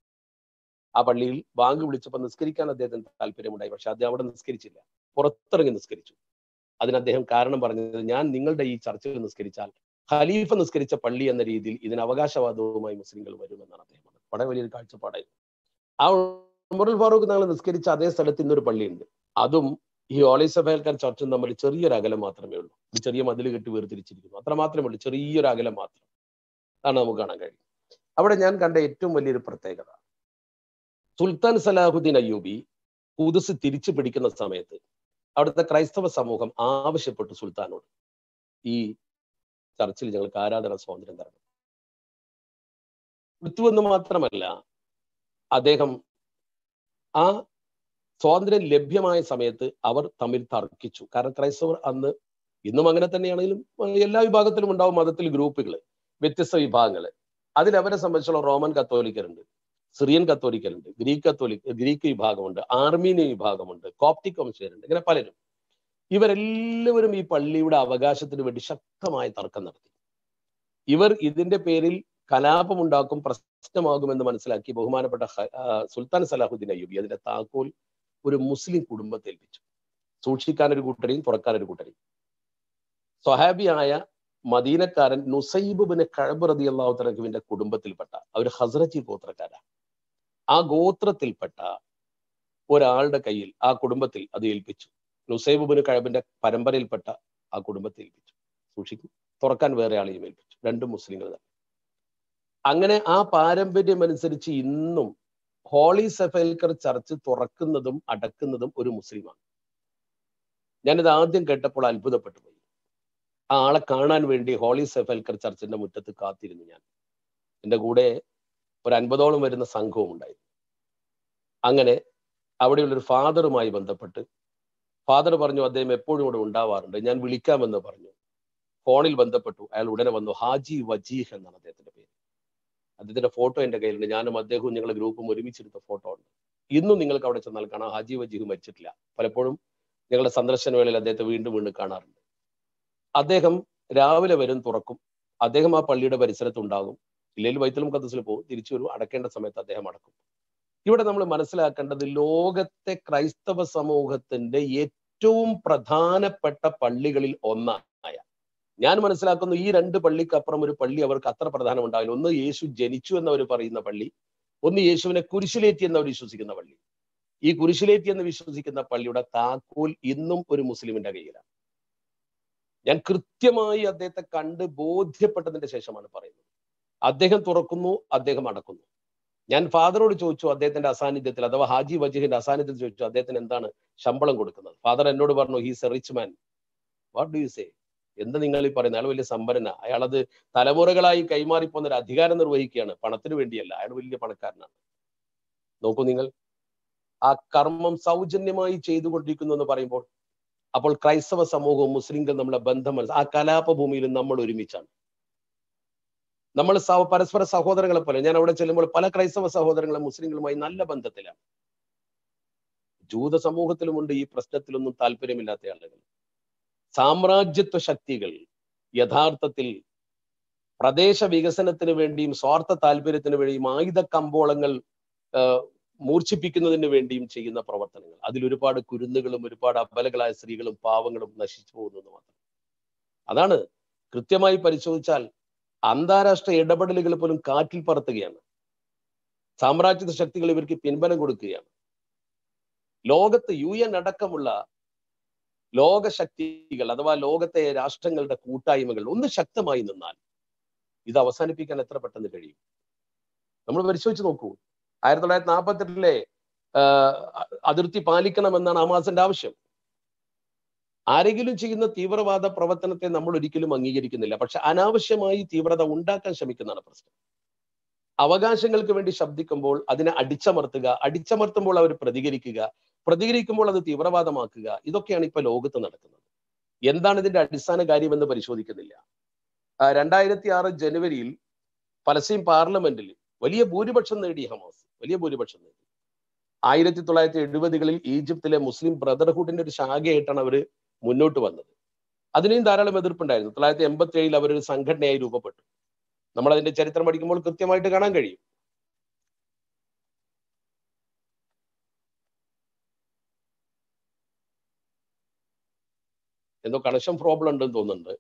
Speaker 1: ആ പള്ളിയിൽ ബാങ്ക് വിളിച്ചപ്പോൾ നിസ്കരിക്കാൻ അദ്ദേഹത്തിന് താല്പര്യമുണ്ടായി പക്ഷെ അദ്ദേഹം അവിടെ നിസ്കരിച്ചില്ല പുറത്തിറങ്ങി നിസ്കരിച്ചു അതിന് അദ്ദേഹം കാരണം പറഞ്ഞത് ഞാൻ നിങ്ങളുടെ ഈ ചർച്ചിൽ നിസ്കരിച്ചാൽ ഖലീഫ നിസ്കരിച്ച പള്ളി എന്ന രീതിയിൽ ഇതിന് അവകാശവാദവുമായി മുസ്ലിങ്ങൾ വരുമെന്നാണ് അദ്ദേഹം പറഞ്ഞത് വളരെ വലിയൊരു കാഴ്ചപ്പാടായിരുന്നു ആ ഉമറുൽ ഫാറൂഖ് ഞങ്ങൾ നിസ്കരിച്ച അതേ സ്ഥലത്ത് ഇന്നൊരു പള്ളിയുണ്ട് അതും ഈ ഹോളി സഫേൽക്കാർ ചർച്ചും തമ്മിൽ ചെറിയൊരു അകലം മാത്രമേ ഉള്ളൂ ഒരു ചെറിയ മതിൽ കെട്ടി വേർതിരിച്ചിരിക്കുന്നു അത്ര മാത്രമേ ഉള്ളൂ ചെറിയൊരു അകലം മാത്രം അതാണ് നമുക്ക് കാണാൻ കഴിയും അവിടെ ഞാൻ കണ്ട ഏറ്റവും വലിയൊരു പ്രത്യേകത സുൽത്താൻ സലാഹുദ്ദീൻ അയ്യൂബി കുതിസ് തിരിച്ചു പിടിക്കുന്ന സമയത്ത് അവിടുത്തെ ക്രൈസ്തവ സമൂഹം ആവശ്യപ്പെട്ടു സുൽത്താനോട് ഈ ചർച്ചിൽ ഞങ്ങൾക്ക് ആരാധന സ്വാതന്ത്ര്യം തരണം കൊടുത്തുവെന്ന് മാത്രമല്ല അദ്ദേഹം ആ സ്വാതന്ത്ര്യം ലഭ്യമായ സമയത്ത് അവർ തമ്മിൽ തർക്കിച്ചു കാരണം ക്രൈസ്തവർ അന്ന് ഇന്നും അങ്ങനെ തന്നെയാണെങ്കിലും എല്ലാ വിഭാഗത്തിലും ഉണ്ടാവും മതത്തിൽ ഗ്രൂപ്പുകൾ വ്യത്യസ്ത വിഭാഗങ്ങൾ അതിൽ അവരെ സംബന്ധിച്ചുള്ള റോമൻ കത്തോലിക്കരുണ്ട് സിറിയൻ കത്തോലിക്കലുണ്ട് ഗ്രീക്ക് കത്തോലിക് ഗ്രീക്ക് വിഭാഗമുണ്ട് ആർമീനിയൻ വിഭാഗമുണ്ട് കോപ്റ്റിക് വംശജരുണ്ട് ഇങ്ങനെ പലരും ഇവരെല്ലാവരും ഈ പള്ളിയുടെ അവകാശത്തിന് വേണ്ടി ശക്തമായ തർക്കം നടത്തി ഇവർ ഇതിന്റെ പേരിൽ കലാപമുണ്ടാക്കും പ്രശ്നമാകുമെന്ന് മനസ്സിലാക്കി ബഹുമാനപ്പെട്ട സുൽത്താൻ സലാഹുദ്ദീൻ അയ്യൂബി അതിന്റെ താക്കോൽ ഒരു മുസ്ലിം കുടുംബത്തെ ഏൽപ്പിച്ചു സൂക്ഷിക്കാൻ ഒരു കൂട്ടരെയും തുറക്കാൻ ഒരു കൂട്ടരെയും സ്വഹാബിയായ മദീനക്കാരൻ നുസൈബ് ബിന് കഴബ് റതി അള്ളാഹു തലഹുവിന്റെ കുടുംബത്തിൽപ്പെട്ട അവർ ഹസ്രജി ഗോത്രക്കാരാ ആ ഗോത്രത്തിൽപ്പെട്ട ഒരാളുടെ കയ്യിൽ ആ കുടുംബത്തിൽ അത് ഏൽപ്പിച്ചു നുസൈബ് ബിന് കഴബിന്റെ പരമ്പരയിൽപ്പെട്ട ആ കുടുംബത്തെ ഏൽപ്പിച്ചു സൂക്ഷിക്കും തുറക്കാൻ വേറെ ആളെയും ഏൽപ്പിച്ചു രണ്ടും മുസ്ലിങ്ങൾ തന്നെ അങ്ങനെ ആ പാരമ്പര്യം അനുസരിച്ച് ഇന്നും ഹോളി സെഫേൽക്കർ ചർച്ച് തുറക്കുന്നതും അടക്കുന്നതും ഒരു മുസ്ലിമാണ് ഞാനിത് ആദ്യം കേട്ടപ്പോൾ അത്ഭുതപ്പെട്ടു പോയി ആ ആളെ കാണാൻ വേണ്ടി ഹോളി സെഫേൽക്കർ ചർച്ചിന്റെ മുറ്റത്ത് കാത്തിരുന്നു ഞാൻ എൻ്റെ കൂടെ ഒരു അൻപതോളം വരുന്ന സംഘവും ഉണ്ടായിരുന്നു അങ്ങനെ അവിടെയുള്ളൊരു ഫാദറുമായി ബന്ധപ്പെട്ട് ഫാദർ പറഞ്ഞു അദ്ദേഹം എപ്പോഴും ഇവിടെ ഉണ്ടാവാറുണ്ട് ഞാൻ വിളിക്കാമെന്ന് പറഞ്ഞു ഫോണിൽ ബന്ധപ്പെട്ടു അയാൾ ഉടനെ വന്നു ഹാജി വജീഹ് എന്നാണ് അദ്ദേഹത്തിന്റെ പേര് അദ്ദേഹത്തിന്റെ ഫോട്ടോ എൻ്റെ കയ്യിലുണ്ട് ഞാനും അദ്ദേഹവും ഞങ്ങളുടെ ഗ്രൂപ്പും ഒരുമിച്ചെടുത്ത ഫോട്ടോ ഉണ്ട് ഇന്നും നിങ്ങൾക്ക് അവിടെ ചെന്നാൽ കാണാം ഹാജി വജീഹ് മരിച്ചിട്ടില്ല പലപ്പോഴും ഞങ്ങളുടെ സന്ദർശന വേളയിൽ അദ്ദേഹത്തെ വീണ്ടും വീണ്ടും കാണാറുണ്ട് അദ്ദേഹം രാവിലെ വരും തുറക്കും അദ്ദേഹം ആ പള്ളിയുടെ പരിസരത്ത് ഉണ്ടാകും ഇല്ലെങ്കിൽ വൈത്തൽ മുഖദ്സിൽ പോകും തിരിച്ചു വരും അടക്കേണ്ട സമയത്ത് അദ്ദേഹം അടക്കും ഇവിടെ നമ്മൾ മനസ്സിലാക്കേണ്ടത് ലോകത്തെ ക്രൈസ്തവ സമൂഹത്തിന്റെ ഏറ്റവും പ്രധാനപ്പെട്ട പള്ളികളിൽ ഒന്നായ ഞാൻ മനസ്സിലാക്കുന്നു ഈ രണ്ട് പള്ളിക്കപ്പുറം ഒരു പള്ളി അവർക്ക് അത്ര പ്രധാനം ഉണ്ടാവില്ല ഒന്ന് യേശു ജനിച്ചു എന്നവർ പറയുന്ന പള്ളി ഒന്ന് യേശുവിനെ കുരിശിലേറ്റി എന്നവർ വിശ്വസിക്കുന്ന പള്ളി ഈ കുരിശിലേറ്റി എന്ന് വിശ്വസിക്കുന്ന പള്ളിയുടെ താക്കോൽ ഇന്നും ഒരു മുസ്ലിമിന്റെ കയ്യിലാണ് ഞാൻ കൃത്യമായി അദ്ദേഹത്തെ കണ്ട് ബോധ്യപ്പെട്ടതിന്റെ ശേഷമാണ് പറയുന്നത് അദ്ദേഹം തുറക്കുന്നു അദ്ദേഹം അടക്കുന്നു ഞാൻ ഫാദറോട് ചോദിച്ചു അദ്ദേഹത്തിന്റെ അസാന്നിധ്യത്തിൽ അഥവാ ഹാജി വജീഹിന്റെ അസാന്നിധ്യത്തിൽ ചോദിച്ചു അദ്ദേഹത്തിന് എന്താണ് ശമ്പളം കൊടുക്കുന്നത് ഫാദർ എന്നോട് പറഞ്ഞു he's a rich man what do you say എന്താ നിങ്ങൾ ഈ പറയുന്നത് അയാൾ വലിയ സമ്പന്നന അയാൾ അത് തലമുറകളായി കൈമാറിപ്പോന്ന ഒരു അധികാരം നിർവഹിക്കുകയാണ് പണത്തിന് വേണ്ടിയല്ല അയാൾ വലിയ പണക്കാരനാണ് നോക്കൂ നിങ്ങൾ ആ കർമ്മം സൗജന്യമായി ചെയ്തുകൊണ്ടിരിക്കുന്നു എന്ന് പറയുമ്പോൾ അപ്പോൾ ക്രൈസ്തവ സമൂഹവും മുസ്ലിങ്ങൾ നമ്മളെ ബന്ധം ആ കലാപ ഭൂമിയിൽ നമ്മൾ ഒരുമിച്ചാണ് നമ്മൾ പരസ്പര സഹോദരങ്ങളെ പോലെ ഞാൻ അവിടെ ചെല്ലുമ്പോൾ പല ക്രൈസ്തവ സഹോദരങ്ങളും മുസ്ലിങ്ങളുമായി നല്ല ബന്ധത്തിലാണ് ജൂത സമൂഹത്തിലുമുണ്ട് ഈ പ്രശ്നത്തിലൊന്നും താല്പര്യമില്ലാത്ത ആളുകൾ സാമ്രാജ്യത്വ ശക്തികൾ യഥാർത്ഥത്തിൽ പ്രദേശ വികസനത്തിന് വേണ്ടിയും സ്വാർത്ഥ താല്പര്യത്തിന് വേണ്ടിയും ആയുധ കമ്പോളങ്ങൾ മൂർച്ഛിപ്പിക്കുന്നതിന് വേണ്ടിയും ചെയ്യുന്ന പ്രവർത്തനങ്ങൾ അതിൽ ഒരുപാട് കുരുന്നുകളും ഒരുപാട് അബലകളായ സ്ത്രീകളും പാവങ്ങളും നശിച്ചു പോകുന്നു മാത്രം അതാണ് കൃത്യമായി പരിശോധിച്ചാൽ അന്താരാഷ്ട്ര ഇടപെടലുകൾ പോലും കാറ്റിൽ പറത്തുകയാണ് സാമ്രാജ്യത്വ ശക്തികൾ ഇവർക്ക് പിൻബലം കൊടുക്കുകയാണ് ലോകത്ത് യു എൻ അടക്കമുള്ള ലോകശക്തികൾ അഥവാ ലോകത്തെ രാഷ്ട്രങ്ങളുടെ കൂട്ടായ്മകൾ ഒന്ന് ശക്തമായി നിന്നാൽ ഇത് അവസാനിപ്പിക്കാൻ എത്ര പെട്ടെന്ന് കഴിയും നമ്മൾ പരിശോധിച്ച് നോക്കൂ ആയിരത്തി തൊള്ളായിരത്തി നാൽപ്പത്തെട്ടിലെ അതിർത്തി പാലിക്കണമെന്നാണ് ഹമാസിന്റെ ആവശ്യം ആരെങ്കിലും ചെയ്യുന്ന തീവ്രവാദ പ്രവർത്തനത്തെ നമ്മൾ ഒരിക്കലും അംഗീകരിക്കുന്നില്ല പക്ഷെ അനാവശ്യമായി തീവ്രത ഉണ്ടാക്കാൻ ശ്രമിക്കുന്നതാണ് പ്രശ്നം അവകാശങ്ങൾക്ക് വേണ്ടി ശബ്ദിക്കുമ്പോൾ അതിനെ അടിച്ചമർത്തുക അടിച്ചമർത്തുമ്പോൾ അവർ പ്രതികരിക്കുക പ്രതികരിക്കുമ്പോൾ അത് തീവ്രവാദമാക്കുക ഇതൊക്കെയാണ് ഇപ്പൊ ലോകത്ത് നടക്കുന്നത് എന്താണ് ഇതിന്റെ അടിസ്ഥാന കാര്യമെന്ന് പരിശോധിക്കുന്നില്ല രണ്ടായിരത്തി ആറ് ജനുവരിയിൽ പലസ്തീൻ പാർലമെന്റിൽ വലിയ ഭൂരിപക്ഷം നേടി ഹമാസ് വലിയ ഭൂരിപക്ഷം നേടി ആയിരത്തി തൊള്ളായിരത്തി എഴുപതുകളിൽ ഈജിപ്തിലെ മുസ്ലിം ബ്രദർഹുഡിന്റെ ഒരു ശാഖയായിട്ടാണ് അവർ മുന്നോട്ട് വന്നത് അതിനെയും ധാരാളം എതിർപ്പുണ്ടായിരുന്നു തൊള്ളായിരത്തി എൺപത്തി ഏഴിൽ അവരൊരു സംഘടനയായി രൂപപ്പെട്ടു നമ്മൾ അതിന്റെ ചരിത്രം പഠിക്കുമ്പോൾ കൃത്യമായിട്ട് കാണാൻ കഴിയും എന്തോ കണക്ഷൻ പ്രോബ്ലം ഉണ്ടെന്ന് തോന്നുന്നുണ്ട്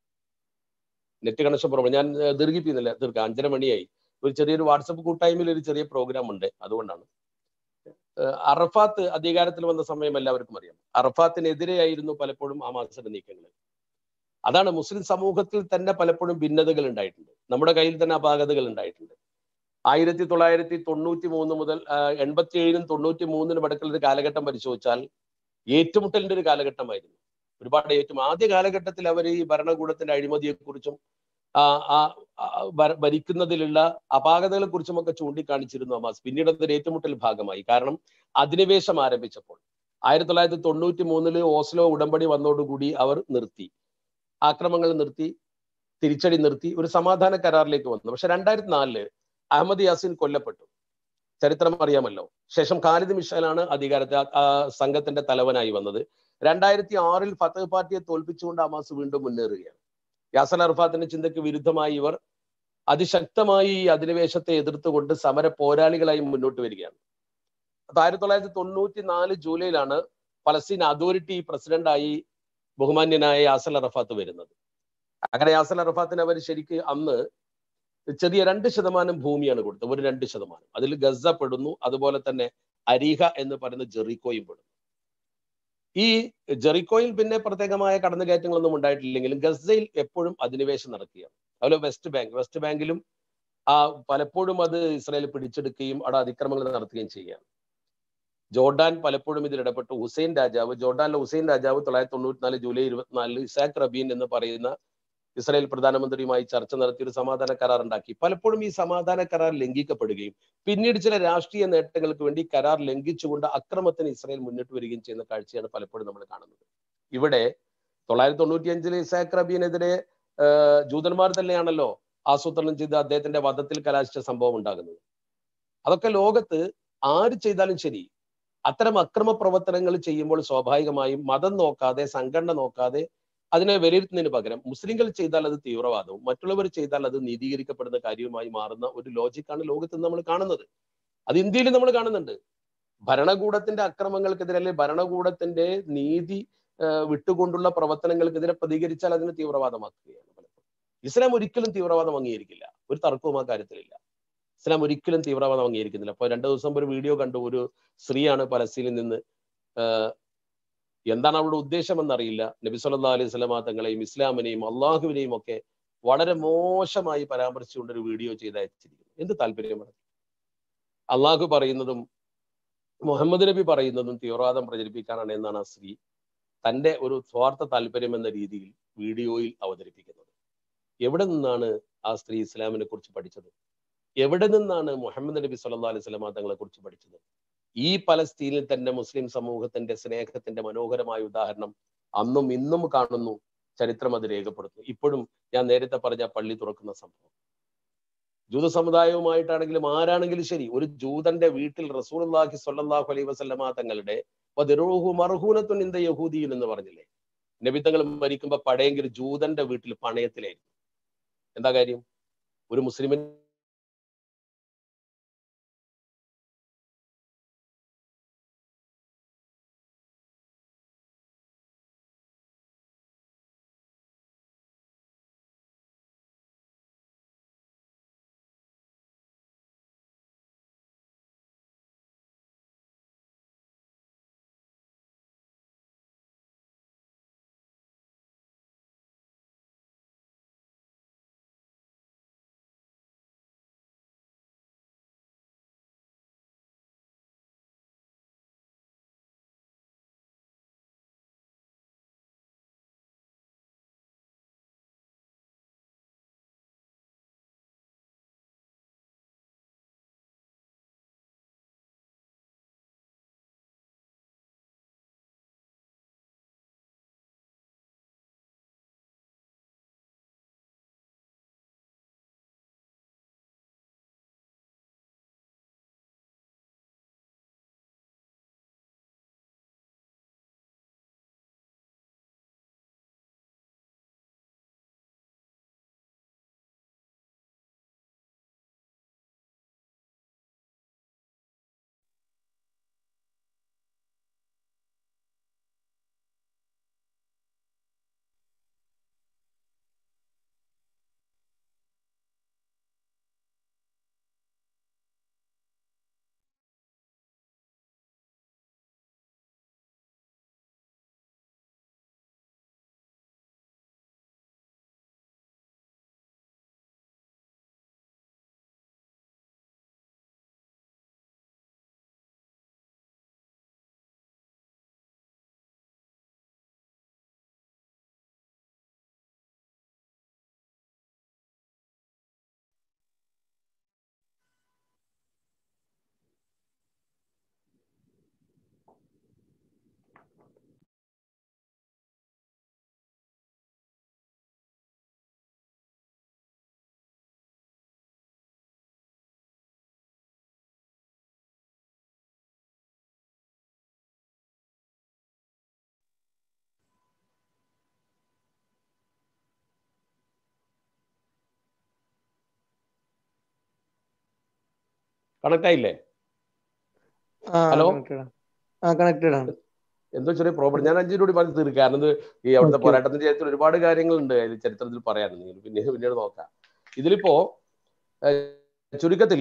Speaker 1: നെറ്റ് കണക്ഷൻ പ്രോബ്ലം ഞാൻ ഏഹ്, ദീർഘിപ്പിക്കുന്നില്ല ദീർഘ അഞ്ചര മണിയായി ഒരു ചെറിയൊരു വാട്സപ്പ് കൂട്ടായ്മയിൽ ഒരു ചെറിയ പ്രോഗ്രാം ഉണ്ട് അതുകൊണ്ടാണ് ഏഹ്, അറഫാത്ത് അധികാരത്തിൽ വന്ന സമയം എല്ലാവർക്കും അറിയാം അറഫാത്തിനെതിരെയായിരുന്നു പലപ്പോഴും ഹമാസിന്റെ നീക്കങ്ങൾ അതാണ് മുസ്ലിം സമൂഹത്തിൽ തന്നെ പലപ്പോഴും ഭിന്നതകൾ ഉണ്ടായിട്ടുണ്ട് നമ്മുടെ കയ്യിൽ തന്നെ അപാകതകൾ ഉണ്ടായിട്ടുണ്ട് ആയിരത്തി തൊള്ളായിരത്തി തൊണ്ണൂറ്റി മൂന്ന് മുതൽ എൺപത്തി ഏഴിനും തൊണ്ണൂറ്റി മൂന്നിനും ഇടയ്ക്കുള്ള ഒരു കാലഘട്ടം പരിശോധിച്ചാൽ ഏറ്റുമുട്ടലിന്റെ ഒരു കാലഘട്ടമായിരുന്നു ഒരുപാട് ഏറ്റവും ആദ്യ കാലഘട്ടത്തിൽ അവർ ഈ ഭരണകൂടത്തിന്റെ അഴിമതിയെക്കുറിച്ചും ആ, ആ, ആ, ഭര- ഭരിക്കുന്നതിലുള്ള അപാകതകളെ കുറിച്ചുമൊക്കെ ചൂണ്ടിക്കാണിച്ചിരുന്നു ഹമാസ് പിന്നീട് അതൊരു ഏറ്റുമുട്ടൽ ഭാഗമായി കാരണം അധിനിവേശം ആരംഭിച്ചപ്പോൾ ആയിരത്തി തൊള്ളായിരത്തി തൊണ്ണൂറ്റി മൂന്നില് ഓസ്ലോ ഉടമ്പടി വന്നതോടുകൂടി അവർ നിർത്തി ആക്രമണങ്ങൾ നിർത്തി തിരിച്ചടി നിർത്തി ഒരു സമാധാന കരാറിലേക്ക് വന്നു പക്ഷെ രണ്ടായിരത്തി നാലില് അഹമ്മദ് യാസിൻ കൊല്ലപ്പെട്ടു ചരിത്രം അറിയാമല്ലോ ശേഷം ഖാലിദ് മിഷേലാണ് അധികാരത്തെ ആ- ആ സംഘത്തിന്റെ തലവനായി വന്നത് രണ്ടായിരത്തി ആറിൽ ഫത്തഹ് പാർട്ടിയെ തോൽപ്പിച്ചുകൊണ്ട് ഹമാസ് വീണ്ടും മുന്നേറുകയാണ് യാസർ അർഫാത്തിന്റെ ചിന്തയ്ക്ക് വിരുദ്ധമായി ഇവർ അതിശക്തമായി ഈ അധിനിവേശത്തെ എതിർത്തുകൊണ്ട് സമര പോരാളികളായി മുന്നോട്ട് വരികയാണ് അപ്പൊ ആയിരത്തി തൊള്ളായിരത്തി തൊണ്ണൂറ്റി നാല് ജൂലൈയിലാണ് പലസ്തീൻ അതോറിറ്റി പ്രസിഡന്റായി ബഹുമാന്യനായ യാസൽ അറഫാത്ത് വരുന്നത് അങ്ങനെ യാസൽ അറഫാത്തിന് അവർ ശരിക്ക് അന്ന് ചെറിയ രണ്ട് ശതമാനം ഭൂമിയാണ് കൊടുത്തത് ഒരു രണ്ട് ശതമാനം അതിൽ ഗസ പെടുന്നു അതുപോലെ തന്നെ അരീഹ എന്ന് പറയുന്ന ജെറിക്കോയും പെടുന്നു ഈ ജെറിക്കോയിൽ പിന്നെ പ്രത്യേകമായ കടന്നുകയറ്റങ്ങളൊന്നും ഉണ്ടായിട്ടില്ലെങ്കിലും ഗസയിൽ എപ്പോഴും അധിനിവേശം നടക്കുകയാണ് അതുപോലെ വെസ്റ്റ് ബാങ്ക് വെസ്റ്റ് ബാങ്കിലും ആ പലപ്പോഴും അത് ഇസ്രായേൽ പിടിച്ചെടുക്കുകയും അവിടെ അതിക്രമങ്ങൾ നടത്തുകയും ചെയ്യുകയാണ് ജോർഡാൻ പലപ്പോഴും ഇതിൽ ഇടപെട്ടു ഹുസൈൻ രാജാവ് ജോർഡാനിലെ ഹുസൈൻ രാജാവ് തൊള്ളായിരത്തി തൊണ്ണൂറ്റിനാല് ജൂലൈ ഇരുപത്തിനാലിൽ ഇസാഖ് റബീൻ എന്ന് പറയുന്ന ഇസ്രായേൽ പ്രധാനമന്ത്രിയുമായി ചർച്ച നടത്തി ഒരു സമാധാന കരാർ ഉണ്ടാക്കി പലപ്പോഴും ഈ സമാധാന കരാർ ലംഘിക്കപ്പെടുകയും പിന്നീട് ചില രാഷ്ട്രീയ നേട്ടങ്ങൾക്ക് വേണ്ടി കരാർ ലംഘിച്ചുകൊണ്ട് അക്രമത്തിന് ഇസ്രായേൽ മുന്നിട്ട് വരികയും ചെയ്യുന്ന കാഴ്ചയാണ് പലപ്പോഴും നമ്മൾ കാണുന്നത് ഇവിടെ തൊള്ളായിരത്തി തൊണ്ണൂറ്റി അഞ്ചിൽ ഇസാഖ് റബീനെതിരെ ആഹ്, ജൂതന്മാർ തന്നെയാണല്ലോ ആസൂത്രണം ചെയ്ത് അദ്ദേഹത്തിന്റെ വധത്തിൽ കലാശിച്ച സംഭവം ഉണ്ടാകുന്നത് അതൊക്കെ ലോകത്ത് ആര് ചെയ്താലും ശരി അത്തരം അക്രമ പ്രവർത്തനങ്ങൾ ചെയ്യുമ്പോൾ സ്വാഭാവികമായും മതം നോക്കാതെ സംഘടന നോക്കാതെ അതിനെ വിലയിരുത്തുന്നതിന് പകരം മുസ്ലിങ്ങൾ ചെയ്താൽ അത് തീവ്രവാദവും മറ്റുള്ളവർ ചെയ്താൽ അത് നീതീകരിക്കപ്പെടുന്ന കാര്യവുമായി മാറുന്ന ഒരു ലോജിക്കാണ് ലോകത്ത് നമ്മൾ കാണുന്നത് അത് ഇന്ത്യയിൽ നമ്മൾ കാണുന്നുണ്ട് ഭരണകൂടത്തിന്റെ അക്രമങ്ങൾക്കെതിരെ അല്ലെങ്കിൽ ഭരണകൂടത്തിന്റെ നീതി ആ, വിട്ടുകൊണ്ടുള്ള പ്രവർത്തനങ്ങൾക്കെതിരെ പ്രതികരിച്ചാൽ അതിനെ തീവ്രവാദമാക്കുകയാണ് പലപ്പോഴും ഇസ്ലാം ഒരിക്കലും തീവ്രവാദം അംഗീകരിക്കില്ല ഒരു തർക്കവും ആ കാര്യത്തിലില്ല ഇസ്ലാം ഒരിക്കലും തീവ്രവാദം അംഗീകരിക്കുന്നില്ല അപ്പൊ രണ്ടു ദിവസം ഒരു വീഡിയോ കണ്ടു ഒരു സ്ത്രീയാണ് പലസ്തീനിൽ നിന്ന് ആഹ് എന്താണ് അവളുടെ ഉദ്ദേശം എന്നറിയില്ല നബി സല്ലാ അലൈഹി സ്വലമാ തങ്ങളെയും ഇസ്ലാമിനെയും അള്ളാഹുവിനെയും ഒക്കെ വളരെ മോശമായി പരാമർശിച്ചുകൊണ്ട് ഒരു വീഡിയോ ചെയ്ത് അയച്ചിരിക്കുന്നു എന്ത് താല്പര്യമാണ് അള്ളാഹു പറയുന്നതും മുഹമ്മദ് നബി പറയുന്നതും തീവ്രവാദം പ്രചരിപ്പിക്കാനാണ് എന്നാണ് ആ സ്ത്രീ തന്റെ ഒരു സ്വാർത്ഥ താല്പര്യം എന്ന രീതിയിൽ വീഡിയോയിൽ അവതരിപ്പിക്കുന്നത് എവിടെ നിന്നാണ് ആ സ്ത്രീ ഇസ്ലാമിനെ കുറിച്ച് പഠിച്ചത് എവിടെ നിന്നാണ് മുഹമ്മദ് നബി സല്ലാ അലൈഹി സ്വലമാ തങ്ങളെ കുറിച്ച് പഠിച്ചത് ഈ പലസ്തീനിൽ തന്നെ മുസ്ലിം സമൂഹത്തിന്റെ സ്നേഹത്തിന്റെ മനോഹരമായ ഉദാഹരണം അന്നും ഇന്നും കാണുന്നു ചരിത്രം അത് രേഖപ്പെടുത്തുന്നു ഇപ്പോഴും ഞാൻ നേരത്തെ പറഞ്ഞ പള്ളി തുറക്കുന്ന സംഭവം ജൂത സമുദായവുമായിട്ടാണെങ്കിലും ആരാണെങ്കിലും ശരി ഒരു ജൂതന്റെ വീട്ടിൽ റസൂൽഹി സ്വല്ലല്ലാഹു അലൈഹി വസല്ലമ തങ്ങളുടെ മർഹൂനത്തുൻ ഇന്ത യഹൂദിയൻ എന്ന് പറഞ്ഞില്ലേ നബിത്തങ്ങൾ മരിക്കുമ്പോ പടയെങ്കിൽ ജൂതന്റെ വീട്ടിൽ പണയത്തിലായിരുന്നു എന്താ കാര്യം ഒരു മുസ്ലിമിൻ കണക്ട് ആയില്ലേ
Speaker 2: ആ
Speaker 1: ഹലോ?
Speaker 2: connected ആണ്. ആ കണക്റ്റഡ് ആണ്
Speaker 1: എന്തോ ചെറിയ പ്രോബ്ലം ഞാൻ അഞ്ചിനോട് പറഞ്ഞ് തീർക്കാം കാരണം ഇത് ഈ അവിടുത്തെ
Speaker 2: Okay.
Speaker 1: പോരാട്ടത്തിന്റെ ചരിത്രത്തിൽ ഒരുപാട് കാര്യങ്ങളുണ്ട് അതിൽ ചരിത്രത്തിൽ പറയാനുണ്ടെങ്കിൽ പിന്നെ പിന്നീട് നോക്കാം ഇതിലിപ്പോ ഏഹ്, ചുരുക്കത്തിൽ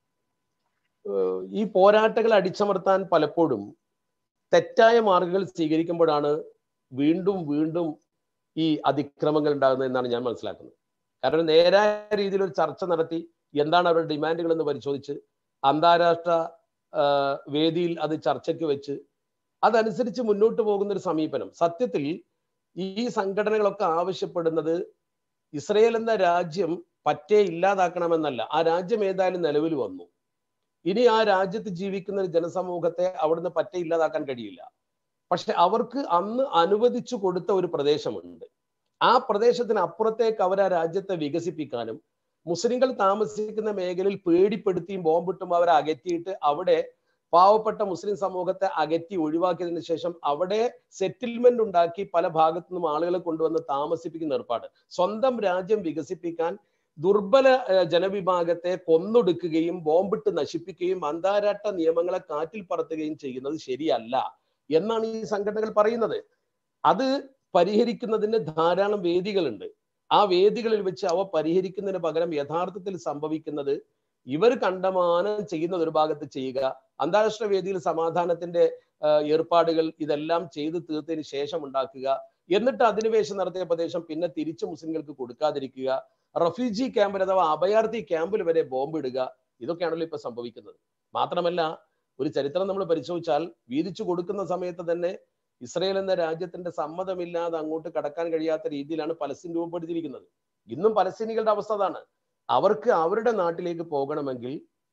Speaker 1: ഏഹ്, ഈ പോരാട്ടങ്ങൾ അടിച്ചമർത്താൻ പലപ്പോഴും തെറ്റായ മാർഗങ്ങൾ സ്വീകരിക്കുമ്പോഴാണ് വീണ്ടും വീണ്ടും ഈ അതിക്രമങ്ങൾ ഉണ്ടാകുന്നത് എന്നാണ് ഞാൻ മനസ്സിലാക്കുന്നത് കാരണം നേരായ രീതിയിൽ ഒരു ചർച്ച നടത്തി എന്താണ് അവരുടെ ഡിമാൻഡുകൾ എന്ന് പരിശോധിച്ച് അന്താരാഷ്ട്ര ആഹ്, വേദിയിൽ അത് ചർച്ചയ്ക്ക് വെച്ച് അതനുസരിച്ച് മുന്നോട്ട് പോകുന്ന ഒരു സമീപനം സത്യത്തിൽ ഈ സംഘടനകളൊക്കെ ആവശ്യപ്പെടുന്നത് ഇസ്രയേൽ എന്ന രാജ്യം പറ്റേ ഇല്ലാതാക്കണമെന്നല്ല ആ രാജ്യം ഏതായാലും നിലവിൽ വന്നു ഇനി ആ രാജ്യത്ത് ജീവിക്കുന്ന ഒരു ജനസമൂഹത്തെ അവിടുന്ന് പറ്റേ ഇല്ലാതാക്കാൻ കഴിയില്ല പക്ഷെ അവർക്ക് അന്ന് അനുവദിച്ചു കൊടുത്ത ഒരു പ്രദേശമുണ്ട് ആ പ്രദേശത്തിന് അപ്പുറത്തേക്ക് അവർ ആ രാജ്യത്തെ വികസിപ്പിക്കാനും മുസ്ലിങ്ങൾ താമസിക്കുന്ന മേഖലയിൽ പേടിപ്പെടുത്തിയും ബോംബിട്ടും അവരെ അകറ്റിയിട്ട് അവിടെ പാവപ്പെട്ട മുസ്ലിം സമൂഹത്തെ അകറ്റി ഒഴിവാക്കിയതിനു ശേഷം അവിടെ സെറ്റിൽമെന്റ് ഉണ്ടാക്കി പല ഭാഗത്തു നിന്നും ആളുകളെ കൊണ്ടുവന്ന് താമസിപ്പിക്കുന്ന ഏർപ്പാട് സ്വന്തം രാജ്യം വികസിപ്പിക്കാൻ ദുർബല ഏഹ്, ജനവിഭാഗത്തെ കൊന്നൊടുക്കുകയും ബോംബിട്ട് നശിപ്പിക്കുകയും അന്താരാഷ്ട്ര നിയമങ്ങളെ കാറ്റിൽ പറത്തുകയും ചെയ്യുന്നത് ശരിയല്ല എന്നാണ് ഈ സംഘടനകൾ പറയുന്നത് അത് പരിഹരിക്കുന്നതിന് ധാരാളം വേദികളുണ്ട് ആ വേദികളിൽ വെച്ച് അവ പരിഹരിക്കുന്നതിന് പകരം യഥാർത്ഥത്തിൽ സംഭവിക്കുന്നത് ഇവർ കണ്ടമാനം ചെയ്യുന്നത് ഒരു ഭാഗത്ത് ചെയ്യുക അന്താരാഷ്ട്ര വേദിയിൽ സമാധാനത്തിന്റെ ആ, ഏർപ്പാടുകൾ ഇതെല്ലാം ചെയ്തു തീർത്തതിന് ശേഷം ഉണ്ടാക്കുക എന്നിട്ട് അധിനിവേശം നടത്തിയ പ്രദേശം പിന്നെ തിരിച്ച് മുസ്ലിങ്ങൾക്ക് കൊടുക്കാതിരിക്കുക റഫ്യൂജി ക്യാമ്പിൽ അഥവാ അഭയാർത്ഥി ക്യാമ്പിൽ വരെ ബോംബിടുക ഇതൊക്കെയാണല്ലോ ഇപ്പൊ സംഭവിക്കുന്നത് മാത്രമല്ല ഒരു ചരിത്രം നമ്മൾ പരിശോധിച്ചാൽ വീതിച്ചു കൊടുക്കുന്ന സമയത്ത് തന്നെ ഇസ്രയേൽ എന്ന രാജ്യത്തിന്റെ സമ്മതമില്ലാതെ അങ്ങോട്ട് കടക്കാൻ കഴിയാത്ത രീതിയിലാണ് പലസ്തീൻ രൂപപ്പെടുത്തിയിരിക്കുന്നത് ഇന്നും പലസ്തീനികളുടെ അവസ്ഥ അതാണ് അവർക്ക് അവരുടെ നാട്ടിലേക്ക് പോകണമെങ്കിൽ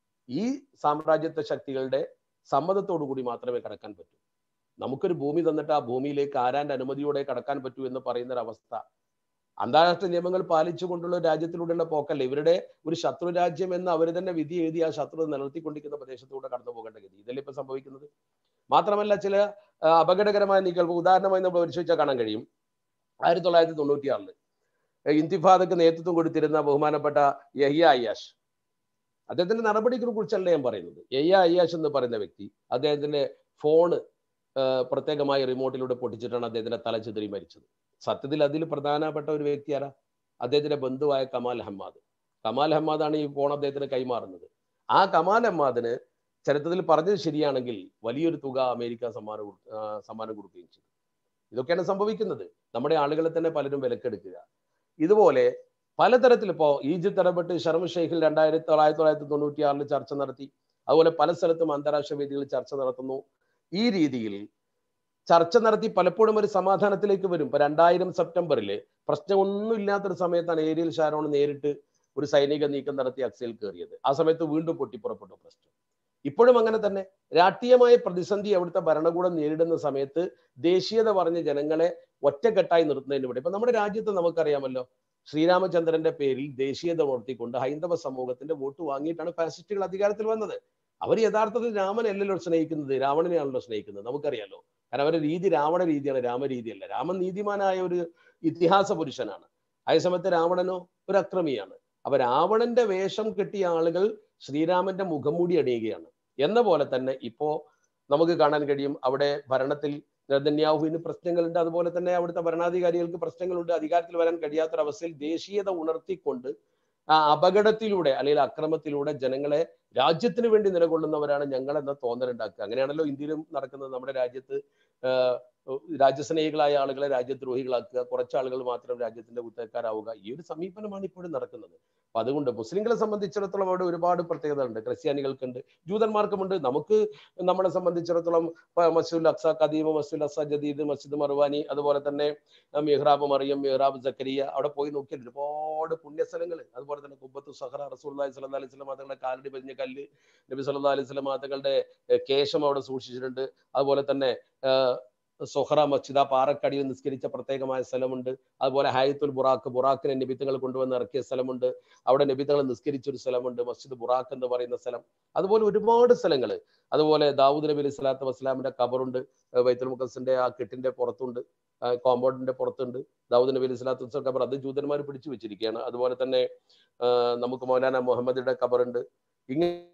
Speaker 1: ഈ സാമ്രാജ്യത്വ ശക്തികളുടെ സമ്മതത്തോടു കൂടി മാത്രമേ കടക്കാൻ പറ്റൂ നമുക്കൊരു ഭൂമി തന്നിട്ട് ആ ഭൂമിയിലേക്ക് ആരാന്റെ അനുമതിയോടെ കടക്കാൻ പറ്റൂ എന്ന് പറയുന്ന ഒരു അവസ്ഥ അന്താരാഷ്ട്ര നിയമങ്ങൾ പാലിച്ചുകൊണ്ടുള്ള ഒരു രാജ്യത്തിലൂടെയുള്ള പോക്കല്ല ഇവരുടെ ഒരു ശത്രു രാജ്യം എന്ന് അവർ തന്നെ വിധി എഴുതി ആ ശത്രു നിലനിർത്തിക്കൊണ്ടിരിക്കുന്ന പ്രദേശത്തൂടെ കടന്നു പോകേണ്ട ഗതി ഇതല്ലേ ഇപ്പൊ സംഭവിക്കുന്നത് മാത്രമല്ല ചില ആ, അപകടകരമായ നീക്കങ്ങൾ ഉദാഹരണമായി നമ്മൾ പരിശോധിച്ചാൽ കാണാൻ കഴിയും ആയിരത്തി തൊള്ളായിരത്തി തൊണ്ണൂറ്റിയാറില് ഇന്തിഫാദക്ക് നേതൃത്വം കൊടുത്തിരുന്ന ബഹുമാനപ്പെട്ട യഹിയ അയ്യാഷ് അദ്ദേഹത്തിന്റെ നടപടികളെ കുറിച്ചല്ല ഞാൻ പറയുന്നത് യഹിയ അയ്യാഷ് എന്ന് പറയുന്ന വ്യക്തി അദ്ദേഹത്തിന്റെ ഫോണ് പ്രത്യേകമായി റിമോട്ടിലൂടെ പൊട്ടിച്ചിട്ടാണ് അദ്ദേഹത്തിന്റെ തല ചിതറി മരിച്ചത് സത്യത്തിൽ അതിൽ പ്രധാനപ്പെട്ട ഒരു വ്യക്തി ആരാ അദ്ദേഹത്തിന്റെ ബന്ധുവായ കമാൽ ഹമ്മാദ് കമാൽ ഹമ്മാദാണ് ഈ ഫോൺ അദ്ദേഹത്തിന് കൈമാറുന്നത് ആ കമാൽ ഹമ്മാദിന് ചരിത്രത്തിൽ പറഞ്ഞത് ശരിയാണെങ്കിൽ വലിയൊരു തുക അമേരിക്ക സമ്മാനം കൊടു- ആ, സമ്മാനം കൊടുക്കുകയും ചെയ്തു ഇതൊക്കെയാണ് സംഭവിക്കുന്നത് നമ്മുടെ ആളുകളെ തന്നെ പലരും വിലക്കെടുക്കുക ഇതുപോലെ പലതരത്തിൽ ഇപ്പോ ഈജിപ്ത് ഇടപെട്ട് ഷർമ ഷെയ്ഖിൽ രണ്ടായിരത്തി തൊള്ളായിരത്തി തൊള്ളായിരത്തി തൊണ്ണൂറ്റി ആറിൽ ചർച്ച നടത്തി അതുപോലെ പല സ്ഥലത്തും അന്താരാഷ്ട്ര വേദികളിൽ ചർച്ച നടത്തുന്നു ഈ രീതിയിൽ ചർച്ച നടത്തി പലപ്പോഴും ഒരു സമാധാനത്തിലേക്ക് വരും ഇപ്പൊ രണ്ടായിരം സെപ്റ്റംബറിൽ പ്രശ്നമൊന്നും ഇല്ലാത്തൊരു സമയത്താണ് ഏരിയൽ ഷാരോൺ നേരിട്ട് ഒരു സൈനിക നീക്കം നടത്തി അക്സയിൽ കയറിയത് ആ സമയത്ത് വീണ്ടും പൊട്ടിപ്പുറപ്പെട്ടു പ്രശ്നം ഇപ്പോഴും അങ്ങനെ തന്നെ രാഷ്ട്രീയമായ പ്രതിസന്ധി അവിടുത്തെ ഭരണകൂടം നേരിടുന്ന സമയത്ത് ദേശീയത പറഞ്ഞ ജനങ്ങളെ ഒറ്റക്കെട്ടായി നിർത്തുന്നതിന് വേണ്ടി ഇപ്പൊ നമ്മുടെ രാജ്യത്ത് നമുക്കറിയാമല്ലോ ശ്രീരാമചന്ദ്രന്റെ പേരിൽ ദേശീയത ഉണർത്തിക്കൊണ്ട് ഹൈന്ദവ സമൂഹത്തിന്റെ വോട്ട് വാങ്ങിയിട്ടാണ് ഫാസിസ്റ്റുകൾ അധികാരത്തിൽ വന്നത് അവർ യഥാർത്ഥത്തിൽ രാമനല്ലല്ലോ സ്നേഹിക്കുന്നത് രാവണനെയാണല്ലോ സ്നേഹിക്കുന്നത് നമുക്കറിയാലോ കാരണം അവരുടെ രീതി രാവണ രീതിയാണ് രാമരീതിയല്ല രാമൻ നീതിമാനായ ഒരു ഇതിഹാസ പുരുഷനാണ് അതേസമയത്ത് രാവണനോ ഒരു അക്രമിയാണ് അപ്പൊ രാവണന്റെ വേഷം കെട്ടിയ ആളുകൾ ശ്രീരാമന്റെ മുഖംമൂടി അണിയുകയാണ് എന്ന പോലെ തന്നെ ഇപ്പോ നമുക്ക് കാണാൻ കഴിയും അവിടെ ഭരണത്തിൽ നെതന്യാഹുവിന് പ്രശ്നങ്ങളുണ്ട് അതുപോലെ തന്നെ അവിടുത്തെ ഭരണാധികാരികൾക്ക് പ്രശ്നങ്ങളുണ്ട് അധികാരത്തിൽ വരാൻ കഴിയാത്തൊരവസ്ഥയിൽ ദേശീയത ഉണർത്തിക്കൊണ്ട് ആ അപകടത്തിലൂടെ അല്ലെങ്കിൽ അക്രമത്തിലൂടെ ജനങ്ങളെ രാജ്യത്തിന് വേണ്ടി നിലകൊള്ളുന്നവരാണ് ഞങ്ങൾ എന്ന തോന്നലുണ്ടാക്കുക അങ്ങനെയാണല്ലോ ഇന്ത്യയിലും നടക്കുന്നത് നമ്മുടെ രാജ്യത്ത് ആഹ് രാജ്യസ്നേഹികളായ ആളുകളെ രാജ്യദ്രോഹികളാക്കുക കുറച്ച് ആളുകൾ മാത്രം രാജ്യത്തിന്റെ കുത്തക്കാരാവുക ഈ ഒരു സമീപനമാണ് ഇപ്പോഴും നടക്കുന്നത് അപ്പൊ അതുകൊണ്ട് മുസ്ലിങ്ങളെ സംബന്ധിച്ചിടത്തോളം അവിടെ ഒരുപാട് പ്രത്യേകതകളുണ്ട് ക്രിസ്ത്യാനികൾക്കുണ്ട് ജൂതന്മാർക്കുമുണ്ട് നമുക്ക് നമ്മളെ സംബന്ധിച്ചിടത്തോളം ഇപ്പൊ മസ്ജിദുൽ അക്സ കദീമ മസ്ജിദുൽ അക്സ ജദീദ് മസ്ജിദ് മർവാനി അതുപോലെ തന്നെ മിഹ്റാബ് മറിയം മിഹ്റാബ് സക്കരിയ അവിടെ പോയി നോക്കിയാൽ ഒരുപാട് പുണ്യസ്ഥലങ്ങൾ അതുപോലെ തന്നെ കുബത്തു സഹറ റസൂൽ സല്ലല്ലാഹു അലൈഹി വസല്ലം തങ്ങളുടെ കാലടി പതിഞ്ഞ കല്ല് നബി സല്ലല്ലാഹു അലൈഹി വസല്ലം തങ്ങളുടെ ഏഹ്, കേശം അവിടെ സൂക്ഷിച്ചിട്ടുണ്ട് അതുപോലെ തന്നെ ആഹ്, സൊഹറ മസ്ജിദ് ആ പാറക്കടിയിൽ നിസ്കരിച്ച പ്രത്യേകമായ സ്ഥലമുണ്ട് അതുപോലെ ഹയത്തുൽ ബുറാക്ക് ബുറാക്കിനെ നിബിത്തങ്ങൾ കൊണ്ടുവന്ന് ഇറക്കിയ സ്ഥലമുണ്ട് അവിടെ നിബിത്തങ്ങൾ നിസ്കരിച്ച ഒരു സ്ഥലമുണ്ട് മസ്ജിദ് ബുറാക്ക് എന്ന് പറയുന്ന സ്ഥലം അതുപോലെ ഒരുപാട് സ്ഥലങ്ങൾ അതുപോലെ ദാവൂദ് നബി അലൈഹി സ്വലാത്തു വസ്സലാമിന്റെ കബറുണ്ട് ഏഹ് ബൈത്തുൽ മുഖസിന്റെ ആ കെട്ടിന്റെ പുറത്തുണ്ട് കോമ്പൗണ്ടിന്റെ പുറത്തുണ്ട് ദാവൂദ് നബി അലൈഹി സ്വലാത്തു വസ്സലാം കബർ അത് ജൂതന്മാർ പിടിച്ചു വെച്ചിരിക്കുകയാണ് അതുപോലെ തന്നെ ആഹ് നമുക്ക് മൗലാന മുഹമ്മദിയുടെ കബറുണ്ട് ഇങ്ങനെ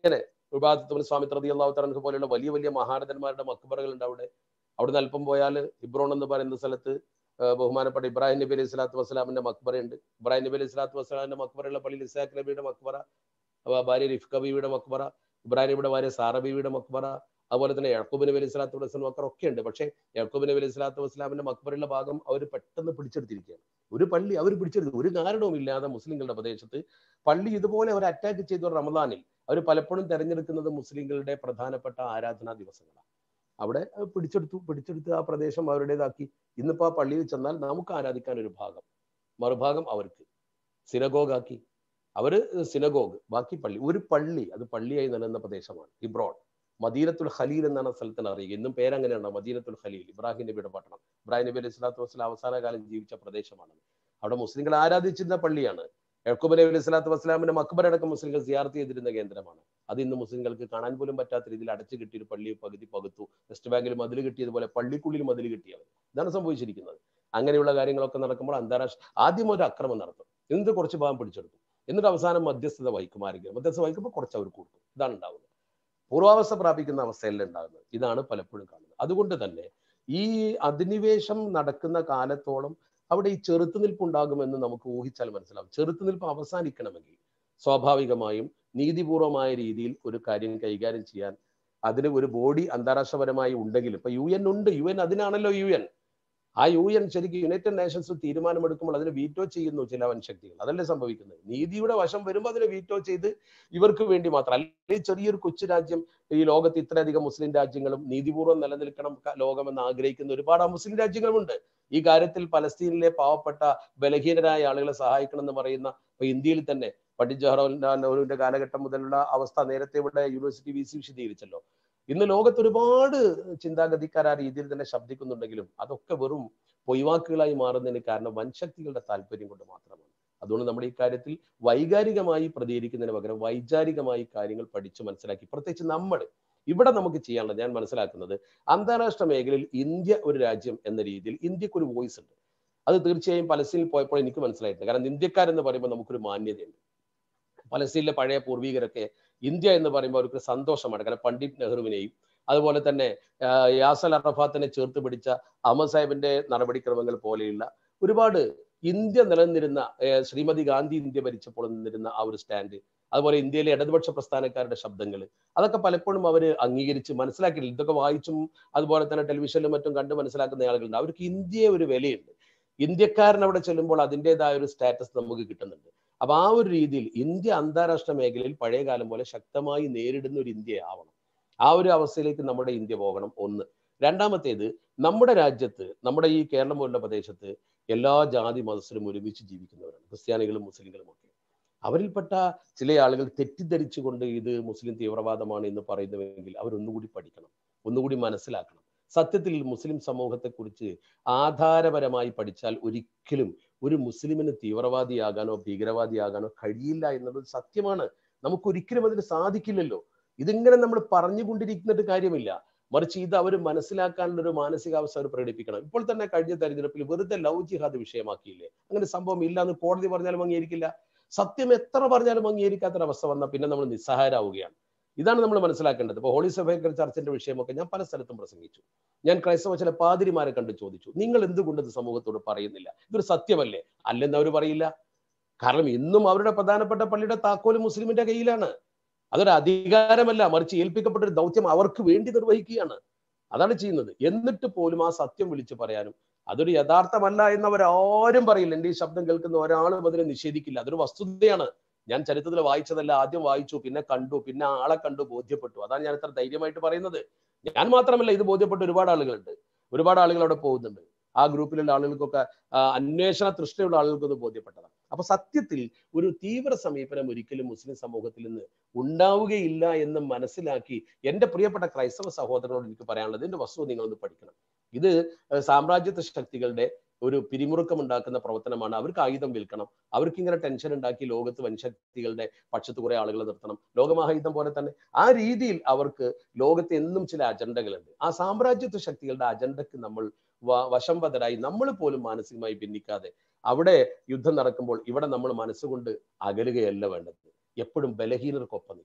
Speaker 1: ഉപാദത്തുബിൻ സ്വാമി റതി അള്ളാഹു തലൻക്ക് പോലെയുള്ള വലിയ വലിയ മഹാരഥന്മാരുടെ മക്ബറകളുണ്ട് അവിടെ അവിടെ അല്പം പോയാൽ ഹിബ്രോൺ എന്ന് പറയുന്ന സ്ഥലത്ത് ബഹുമാനപ്പെട്ട ഇബ്രാഹിം നബി അലൈഹി സ്വലാത്തു വസ്സലാമിന്റെ മക്ബറയുണ്ട് ഇബ്രാഹിം നബി അലൈഹി സ്വലാത്തു വസ്സലാമിന്റെ മക്ബറയുള്ള പള്ളിയിൽ ഇസാഖ് നബിയുടെ മക്ബറ ഭാര്യ റിഫ്ക ബീവിയുടെ മക്ബറ ഇബ്രാഹിം നബിയുടെ ഭാര്യ സാറ ബീവിയുടെ മക്ബറ അതുപോലെ തന്നെ യഴക്കൂബ് നബി അലൈഹി സ്വലാത്തു വസ്ലാം മക്ബറ ഒക്കെ ഉണ്ട് പക്ഷേ യഴക്കൂബ് നബി അലൈഹി സ്വലാത്തു വസ്സലാമിന്റെ മക്ബറയുള്ള ഭാഗം അവർ പെട്ടെന്ന് പിടിച്ചെടുത്തിരിക്കുകയാണ് ഒരു പള്ളി അവർ പിടിച്ചെടുത്തു ഒരു കാരണവും ഇല്ലാതെ മുസ്ലിങ്ങളുടെ പ്രദേശത്ത് പള്ളി ഇതുപോലെ അവർ അറ്റാക്ക് ചെയ്തു റമദാനിൽ അവർ പലപ്പോഴും തെരഞ്ഞെടുക്കുന്നത് മുസ്ലിങ്ങളുടെ പ്രധാനപ്പെട്ട ആരാധനാ ദിവസങ്ങളാണ് അവിടെ പിടിച്ചെടുത്തു പിടിച്ചെടുത്ത് ആ പ്രദേശം അവരുടേതാക്കി ഇന്നിപ്പോ ആ പള്ളിയിൽ ചെന്നാൽ നമുക്ക് ആരാധിക്കാൻ ഒരു ഭാഗം മറുഭാഗം അവർക്ക് സിനഗോഗാക്കി അവര് സിനഗോഗ് ബാക്കി പള്ളി ഒരു പള്ളി അത് പള്ളിയായി നിലനിന്ന പ്രദേശമാണ് ഇബ്രോൺ മദീനത്തുൽ ഖലീൽ എന്നാണ് സ്ഥലത്തിന് അറിയുക ഇന്നും പേരങ്ങനെയാണ് മദീനത്തുൽ ഖലീൽ ഇബ്രാഹിം നബിയുടെ പട്ടണം ഇബ്രാഹിം നബി അലൈഹി സ്വലാത്തു വസ്സലാം അവസാന കാലം ജീവിച്ച പ്രദേശമാണ് അവിടെ മുസ്ലിങ്ങൾ ആരാധിച്ചിരുന്ന പള്ളിയാണ് യഹ്കൂബ് നബി അലൈഹി സ്വലാത്തു വസ്സലാമിന്റെ മക്ബറടക്കം മുസ്ലിങ്ങൾ സിയാർത്ത് ചെയ്തിരുന്ന കേന്ദ്രമാണ് അത് ഇന്ന് മുസ്ലിങ്ങൾക്ക് കാണാൻ പോലും പറ്റാത്ത രീതിയിൽ അടച്ചു കിട്ടിയ ഒരു പള്ളി പകുതി പകുത്തു വെസ്റ്റ് ബാങ്കിൽ മതിൽ കിട്ടിയതുപോലെ പള്ളിക്കുള്ളിൽ മതിൽ കിട്ടിയവർ ഇതാണ് സംഭവിച്ചിരിക്കുന്നത് അങ്ങനെയുള്ള കാര്യങ്ങളൊക്കെ നടക്കുമ്പോൾ അന്താരാഷ്ട്ര ആദ്യം ഒരു അക്രമം നടത്തും എന്നിട്ട് കുറച്ച് ഭാഗം പിടിച്ചെടുക്കും എന്നിട്ട് അവസാനം മധ്യസ്ഥത വഹിക്കും ആരെങ്കിലും മധ്യസ്ഥത വഹിക്കുമ്പോൾ കുറച്ച് അവർ കൊടുക്കും ഇതാണ് ഉണ്ടാവുന്നത് പൂർവാവസ്ഥ പ്രാപിക്കുന്ന അവസ്ഥയല്ല ഉണ്ടാകുന്നത് ഇതാണ് പലപ്പോഴും കാണുന്നത് അതുകൊണ്ട് തന്നെ ഈ അധിനിവേശം നടക്കുന്ന കാലത്തോളം അവിടെ ഈ ചെറുത്തുനിൽപ്പ് ഉണ്ടാകുമെന്ന് നമുക്ക് ഊഹിച്ചാൽ മനസ്സിലാവും ചെറുത്തുനിൽപ്പ് അവസാനിക്കണമെങ്കിൽ സ്വാഭാവികമായും നീതിപൂർവമായ രീതിയിൽ ഒരു കാര്യം കൈകാര്യം ചെയ്യാൻ അതിന് ഒരു ബോഡി അന്താരാഷ്ട്രപരമായി ഉണ്ടെങ്കിലും ഇപ്പൊ യു എൻ ഉണ്ട് യു എൻ അതിനാണല്ലോ യു എൻ ആ യു എൻ ശരിക്കും യുണൈറ്റഡ് നേഷൻസ് തീരുമാനമെടുക്കുമ്പോൾ അതിനെ വീറ്റോ ചെയ്യുന്നു ചില വൻശക്തികൾ അതല്ലേ സംഭവിക്കുന്നത് നീതിയുടെ വശം വരുമ്പോൾ അതിനെ വീറ്റോ ചെയ്ത് ഇവർക്ക് വേണ്ടി മാത്രം അല്ലെങ്കിൽ ചെറിയൊരു കൊച്ചു രാജ്യം ഈ ലോകത്ത് ഇത്രയധികം മുസ്ലിം രാജ്യങ്ങളും നീതിപൂർവ്വം നിലനിൽക്കണം ലോകമെന്ന് ആഗ്രഹിക്കുന്ന ഒരുപാട് മുസ്ലിം രാജ്യങ്ങളുമുണ്ട് ഈ കാര്യത്തിൽ പലസ്തീനിലെ പാവപ്പെട്ട ബലഹീനരായ ആളുകളെ സഹായിക്കണം എന്ന് പറയുന്ന ഇപ്പൊ ഇന്ത്യയിൽ തന്നെ പണ്ഡിറ്റ് ജവഹർലാൽ നെഹ്റുവിന്റെ കാലഘട്ടം മുതലുള്ള അവസ്ഥ നേരത്തെ ഇവിടെ യൂണിവേഴ്സിറ്റി വി സി വിശദീകരിച്ചല്ലോ ഇന്ന് ലോകത്ത് ഒരുപാട് ചിന്താഗതിക്കാർ ആ രീതിയിൽ തന്നെ ശബ്ദിക്കുന്നുണ്ടെങ്കിലും അതൊക്കെ വെറും പൊയ്വാക്കുകളായി മാറുന്നതിന് കാരണം വൻശക്തികളുടെ താല്പര്യം കൊണ്ട് മാത്രമാണ് അതുകൊണ്ട് നമ്മൾ ഈ കാര്യത്തിൽ വൈകാരികമായി പ്രതികരിക്കുന്നതിന് പകരം വൈചാരികമായി കാര്യങ്ങൾ പഠിച്ചു മനസ്സിലാക്കി പ്രത്യേകിച്ച് നമ്മൾ ഇവിടെ നമുക്ക് ചെയ്യാനുള്ളത് ഞാൻ മനസ്സിലാക്കുന്നത് അന്താരാഷ്ട്ര മേഖലയിൽ ഇന്ത്യ ഒരു രാജ്യം എന്ന രീതിയിൽ ഇന്ത്യക്ക് ഒരു വോയിസ് ഉണ്ട് അത് തീർച്ചയായും പലസ്തീനിൽ പോയപ്പോൾ എനിക്ക് മനസ്സിലായിട്ടുണ്ട് കാരണം ഇന്ത്യക്കാരെന്ന് പറയുമ്പോൾ നമുക്കൊരു മാന്യതയുണ്ട് പലസ്തീനിലെ പഴയ പൂർവികരൊക്കെ ഇന്ത്യ എന്ന് പറയുമ്പോൾ അവർക്ക് സന്തോഷമാണ് കാരണം പണ്ഡിറ്റ് നെഹ്റുവിനെയും അതുപോലെ തന്നെ യാസൽ അറഫാത്തിനെ ചേർത്ത് പിടിച്ച അഹമ്മദ് സാഹിബിന്റെ നടപടിക്രമങ്ങൾ പോലെയുള്ള ഒരുപാട് ഇന്ത്യ നിലനിന്നിരുന്ന ശ്രീമതി ഗാന്ധി ഇന്ത്യ ഭരിച്ചപ്പോൾ നിന്നിരുന്ന ആ ഒരു സ്റ്റാൻഡ് അതുപോലെ ഇന്ത്യയിലെ ഇടതുപക്ഷ പ്രസ്ഥാനക്കാരുടെ ശബ്ദങ്ങൾ അതൊക്കെ പലപ്പോഴും അവർ അംഗീകരിച്ച് മനസ്സിലാക്കിയിട്ടില്ല ഇതൊക്കെ വായിച്ചും അതുപോലെ തന്നെ ടെലിവിഷനിലും മറ്റും കണ്ട് മനസ്സിലാക്കുന്ന ആളുകളുണ്ട് അവർക്ക് ഇന്ത്യയെ ഒരു വിലയുണ്ട് ഇന്ത്യക്കാരൻ അവിടെ ചെല്ലുമ്പോൾ അതിൻ്റെതായ ഒരു സ്റ്റാറ്റസ് നമുക്ക് കിട്ടുന്നുണ്ട് അപ്പൊ ആ ഒരു രീതിയിൽ ഇന്ത്യ അന്താരാഷ്ട്ര മേഖലയിൽ പഴയ കാലം പോലെ ശക്തമായി നേരിടുന്ന ഒരു ഇന്ത്യ ആവണം ആ ഒരു അവസ്ഥയിലേക്ക് നമ്മുടെ ഇന്ത്യ പോകണം ഒന്ന് രണ്ടാമത്തേത് നമ്മുടെ രാജ്യത്ത് നമ്മുടെ ഈ കേരളം പോലുള്ള പ്രദേശത്ത് എല്ലാ ജാതി മതസ്ഥരും ഒരുമിച്ച് ജീവിക്കുന്നവരാണ് ക്രിസ്ത്യാനികളും മുസ്ലിങ്ങളും ഒക്കെ അവരിൽപ്പെട്ട ചില ആളുകൾ തെറ്റിദ്ധരിച്ചുകൊണ്ട് ഇത് മുസ്ലിം തീവ്രവാദമാണ് എന്ന് പറയുന്നുവെങ്കിൽ അവരൊന്നുകൂടി പഠിക്കണം ഒന്നുകൂടി മനസ്സിലാക്കണം സത്യത്തിൽ മുസ്ലിം സമൂഹത്തെക്കുറിച്ച് ആധാരപരമായി പഠിച്ചാൽ ഒരിക്കലും ഒരു മുസ്ലിമിന് തീവ്രവാദിയാകാനോ ഭീകരവാദിയാകാനോ കഴിയില്ല എന്നുള്ളത് സത്യമാണ് നമുക്ക് ഒരിക്കലും അതിന് സാധിക്കില്ലല്ലോ ഇതിങ്ങനെ നമ്മൾ പറഞ്ഞുകൊണ്ടിരിക്കുന്നിട്ട് കാര്യമില്ല മറിച്ച് ഇത് അവർ മനസ്സിലാക്കാനുള്ള ഒരു മാനസികാവസ്ഥ അവർ പ്രകടിപ്പിക്കണം ഇപ്പോൾ തന്നെ കഴിഞ്ഞ തെരഞ്ഞെടുപ്പിൽ വെറുതെ ലവ് ജിഹാദ് വിഷയമാക്കിയില്ലേ അങ്ങനെ സംഭവം ഇല്ല എന്ന് കോടതി പറഞ്ഞാലും അംഗീകരിക്കില്ല സത്യം എത്ര പറഞ്ഞാലും അംഗീകരിക്കാത്തൊരവസ്ഥ വന്നാൽ പിന്നെ നമ്മൾ നിസ്സഹായരാവുകയാണ് ഇതാണ് നമ്മൾ മനസ്സിലാക്കേണ്ടത് ഇപ്പോൾ ഹോളി സഭേക്കർ ചർച്ചിന്റെ വിഷയമൊക്കെ ഞാൻ പല സ്ഥലത്തും പ്രസംഗിച്ചു ഞാൻ ക്രൈസ്തവ ചില പാതിരിമാരെ കണ്ട് ചോദിച്ചു നിങ്ങൾ എന്തുകൊണ്ട് ഇത് സമൂഹത്തോട് പറയുന്നില്ല ഇതൊരു സത്യമല്ലേ അല്ലെന്ന് അവർ പറയില്ല കാരണം ഇന്നും അവരുടെ പ്രധാനപ്പെട്ട പള്ളിയുടെ താക്കോല് മുസ്ലിമിന്റെ കയ്യിലാണ് അതൊരു അധികാരമല്ല മറിച്ച് ഏൽപ്പിക്കപ്പെട്ട ഒരു ദൗത്യം അവർക്ക് വേണ്ടി നിർവഹിക്കുകയാണ് അതാണ് ചെയ്യുന്നത് എന്നിട്ട് പോലും ആ സത്യം വിളിച്ചു പറയാനും അതൊരു യഥാർത്ഥമല്ല എന്നവരാരും പറയില്ല എൻ്റെ ഈ ശബ്ദം കേൾക്കുന്ന ഒരാളും അതിനെ നിഷേധിക്കില്ല അതൊരു വസ്തുതയാണ് ഞാൻ ചരിത്രത്തിൽ വായിച്ചതല്ല ആദ്യം വായിച്ചു പിന്നെ കണ്ടു പിന്നെ ആളെ കണ്ടു ബോധ്യപ്പെട്ടു അതാണ് ഞാൻ ഇത്ര ധൈര്യമായിട്ട് പറയുന്നത് ഞാൻ മാത്രമല്ല ഇത് ബോധ്യപ്പെട്ട ഒരുപാട് ആളുകളുണ്ട് ഒരുപാട് ആളുകൾ അവിടെ പോകുന്നുണ്ട് ആ ഗ്രൂപ്പിലുള്ള ആളുകൾക്കൊക്കെ അന്വേഷണ തൃഷ്ണയുള്ള ആളുകൾക്ക് ഇത് ബോധ്യപ്പെട്ടതാണ് അപ്പൊ സത്യത്തിൽ ഒരു തീവ്ര സമീപനം ഒരിക്കലും മുസ്ലിം സമൂഹത്തിൽ നിന്ന് ഉണ്ടാവുകയില്ല എന്ന് മനസ്സിലാക്കി എൻ്റെ പ്രിയപ്പെട്ട ക്രൈസ്തവ സഹോദരനോട് എനിക്ക് പറയാനുള്ളത് ഇതിന്റെ വസ്തുത നിങ്ങളൊന്ന് പഠിക്കണം ഇത് സാമ്രാജ്യത്വ ശക്തികളുടെ ഒരു പിരിമുറുക്കം ഉണ്ടാക്കുന്ന പ്രവർത്തനമാണ് അവർക്ക് ആയുധം വിൽക്കണം അവർക്ക് ഇങ്ങനെ ടെൻഷൻ ഉണ്ടാക്കി ലോകത്ത് വൻശക്തികളുടെ പക്ഷത്ത് കുറെ ആളുകളെ നിർത്തണം ലോകമഹായുദ്ധം പോലെ തന്നെ ആ രീതിയിൽ അവർക്ക് ലോകത്ത് എന്നും ചില അജണ്ടകളുണ്ട് ആ സാമ്രാജ്യത്വ ശക്തികളുടെ അജണ്ടക്ക് നമ്മൾ വശംവതരായി നമ്മൾ പോലും മാനസികമായി ഭിന്നിക്കാതെ അവിടെ യുദ്ധം നടക്കുമ്പോൾ ഇവിടെ നമ്മൾ മനസ്സുകൊണ്ട് അകലുകയല്ല വേണ്ടത് എപ്പോഴും ബലഹീനർക്കൊപ്പം നിൽക്കണം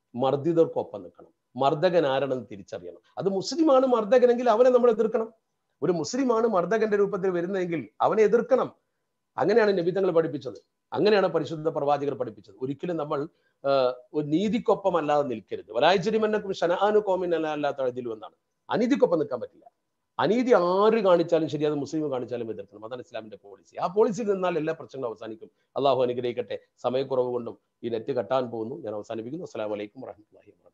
Speaker 1: മർദ്ദിതർക്കൊപ്പം നിൽക്കണം മർദ്ദകൻ ആരാണെന്ന് തിരിച്ചറിയണം അത് മുസ്ലിമാണ് മർദ്ദകനെങ്കിൽ അവനെ നമ്മൾ എതിർക്കണം ഒരു മുസ്ലിമാണ് മർദ്ദകന്റെ രൂപത്തിൽ വരുന്നതെങ്കിൽ അവനെ എതിർക്കണം അങ്ങനെയാണ് നബിതങ്ങൾ പഠിപ്പിച്ചത് അങ്ങനെയാണ് പരിശുദ്ധ പ്രവാചകർ പഠിപ്പിച്ചത് ഒരിക്കലും നമ്മൾ ആഹ്, ഒരു നീതിക്കൊപ്പം അല്ലാതെ നിൽക്കരുത് വലായ്ചരിമന്നക്കും ഷനാനു കോമിൻ അല്ലാത്ത ഇതിലും എന്നാണ് അനീതിക്കൊപ്പം നിൽക്കാൻ പറ്റില്ല അനീതി ആര് കാണിച്ചാലും ശരി അത് മുസ്ലിം കാണിച്ചാലും എതിർക്കണം അതാണ് ഇസ്ലാമിന്റെ പോളിസി ആ പോളിസിയിൽ നിന്നാൽ എല്ലാ പ്രശ്നങ്ങളും അവസാനിക്കും അള്ളാഹു അനുഗ്രഹിക്കട്ടെ സമയക്കുറവ് കൊണ്ടും ഈ നെറ്റ് കട്ടാൻ പോകുന്നു ഞാൻ അവസാനിപ്പിക്കുന്നു അസ്സലാമു അലൈക്കും വറഹ്മത്തുള്ളാഹി വബറകാതുഹു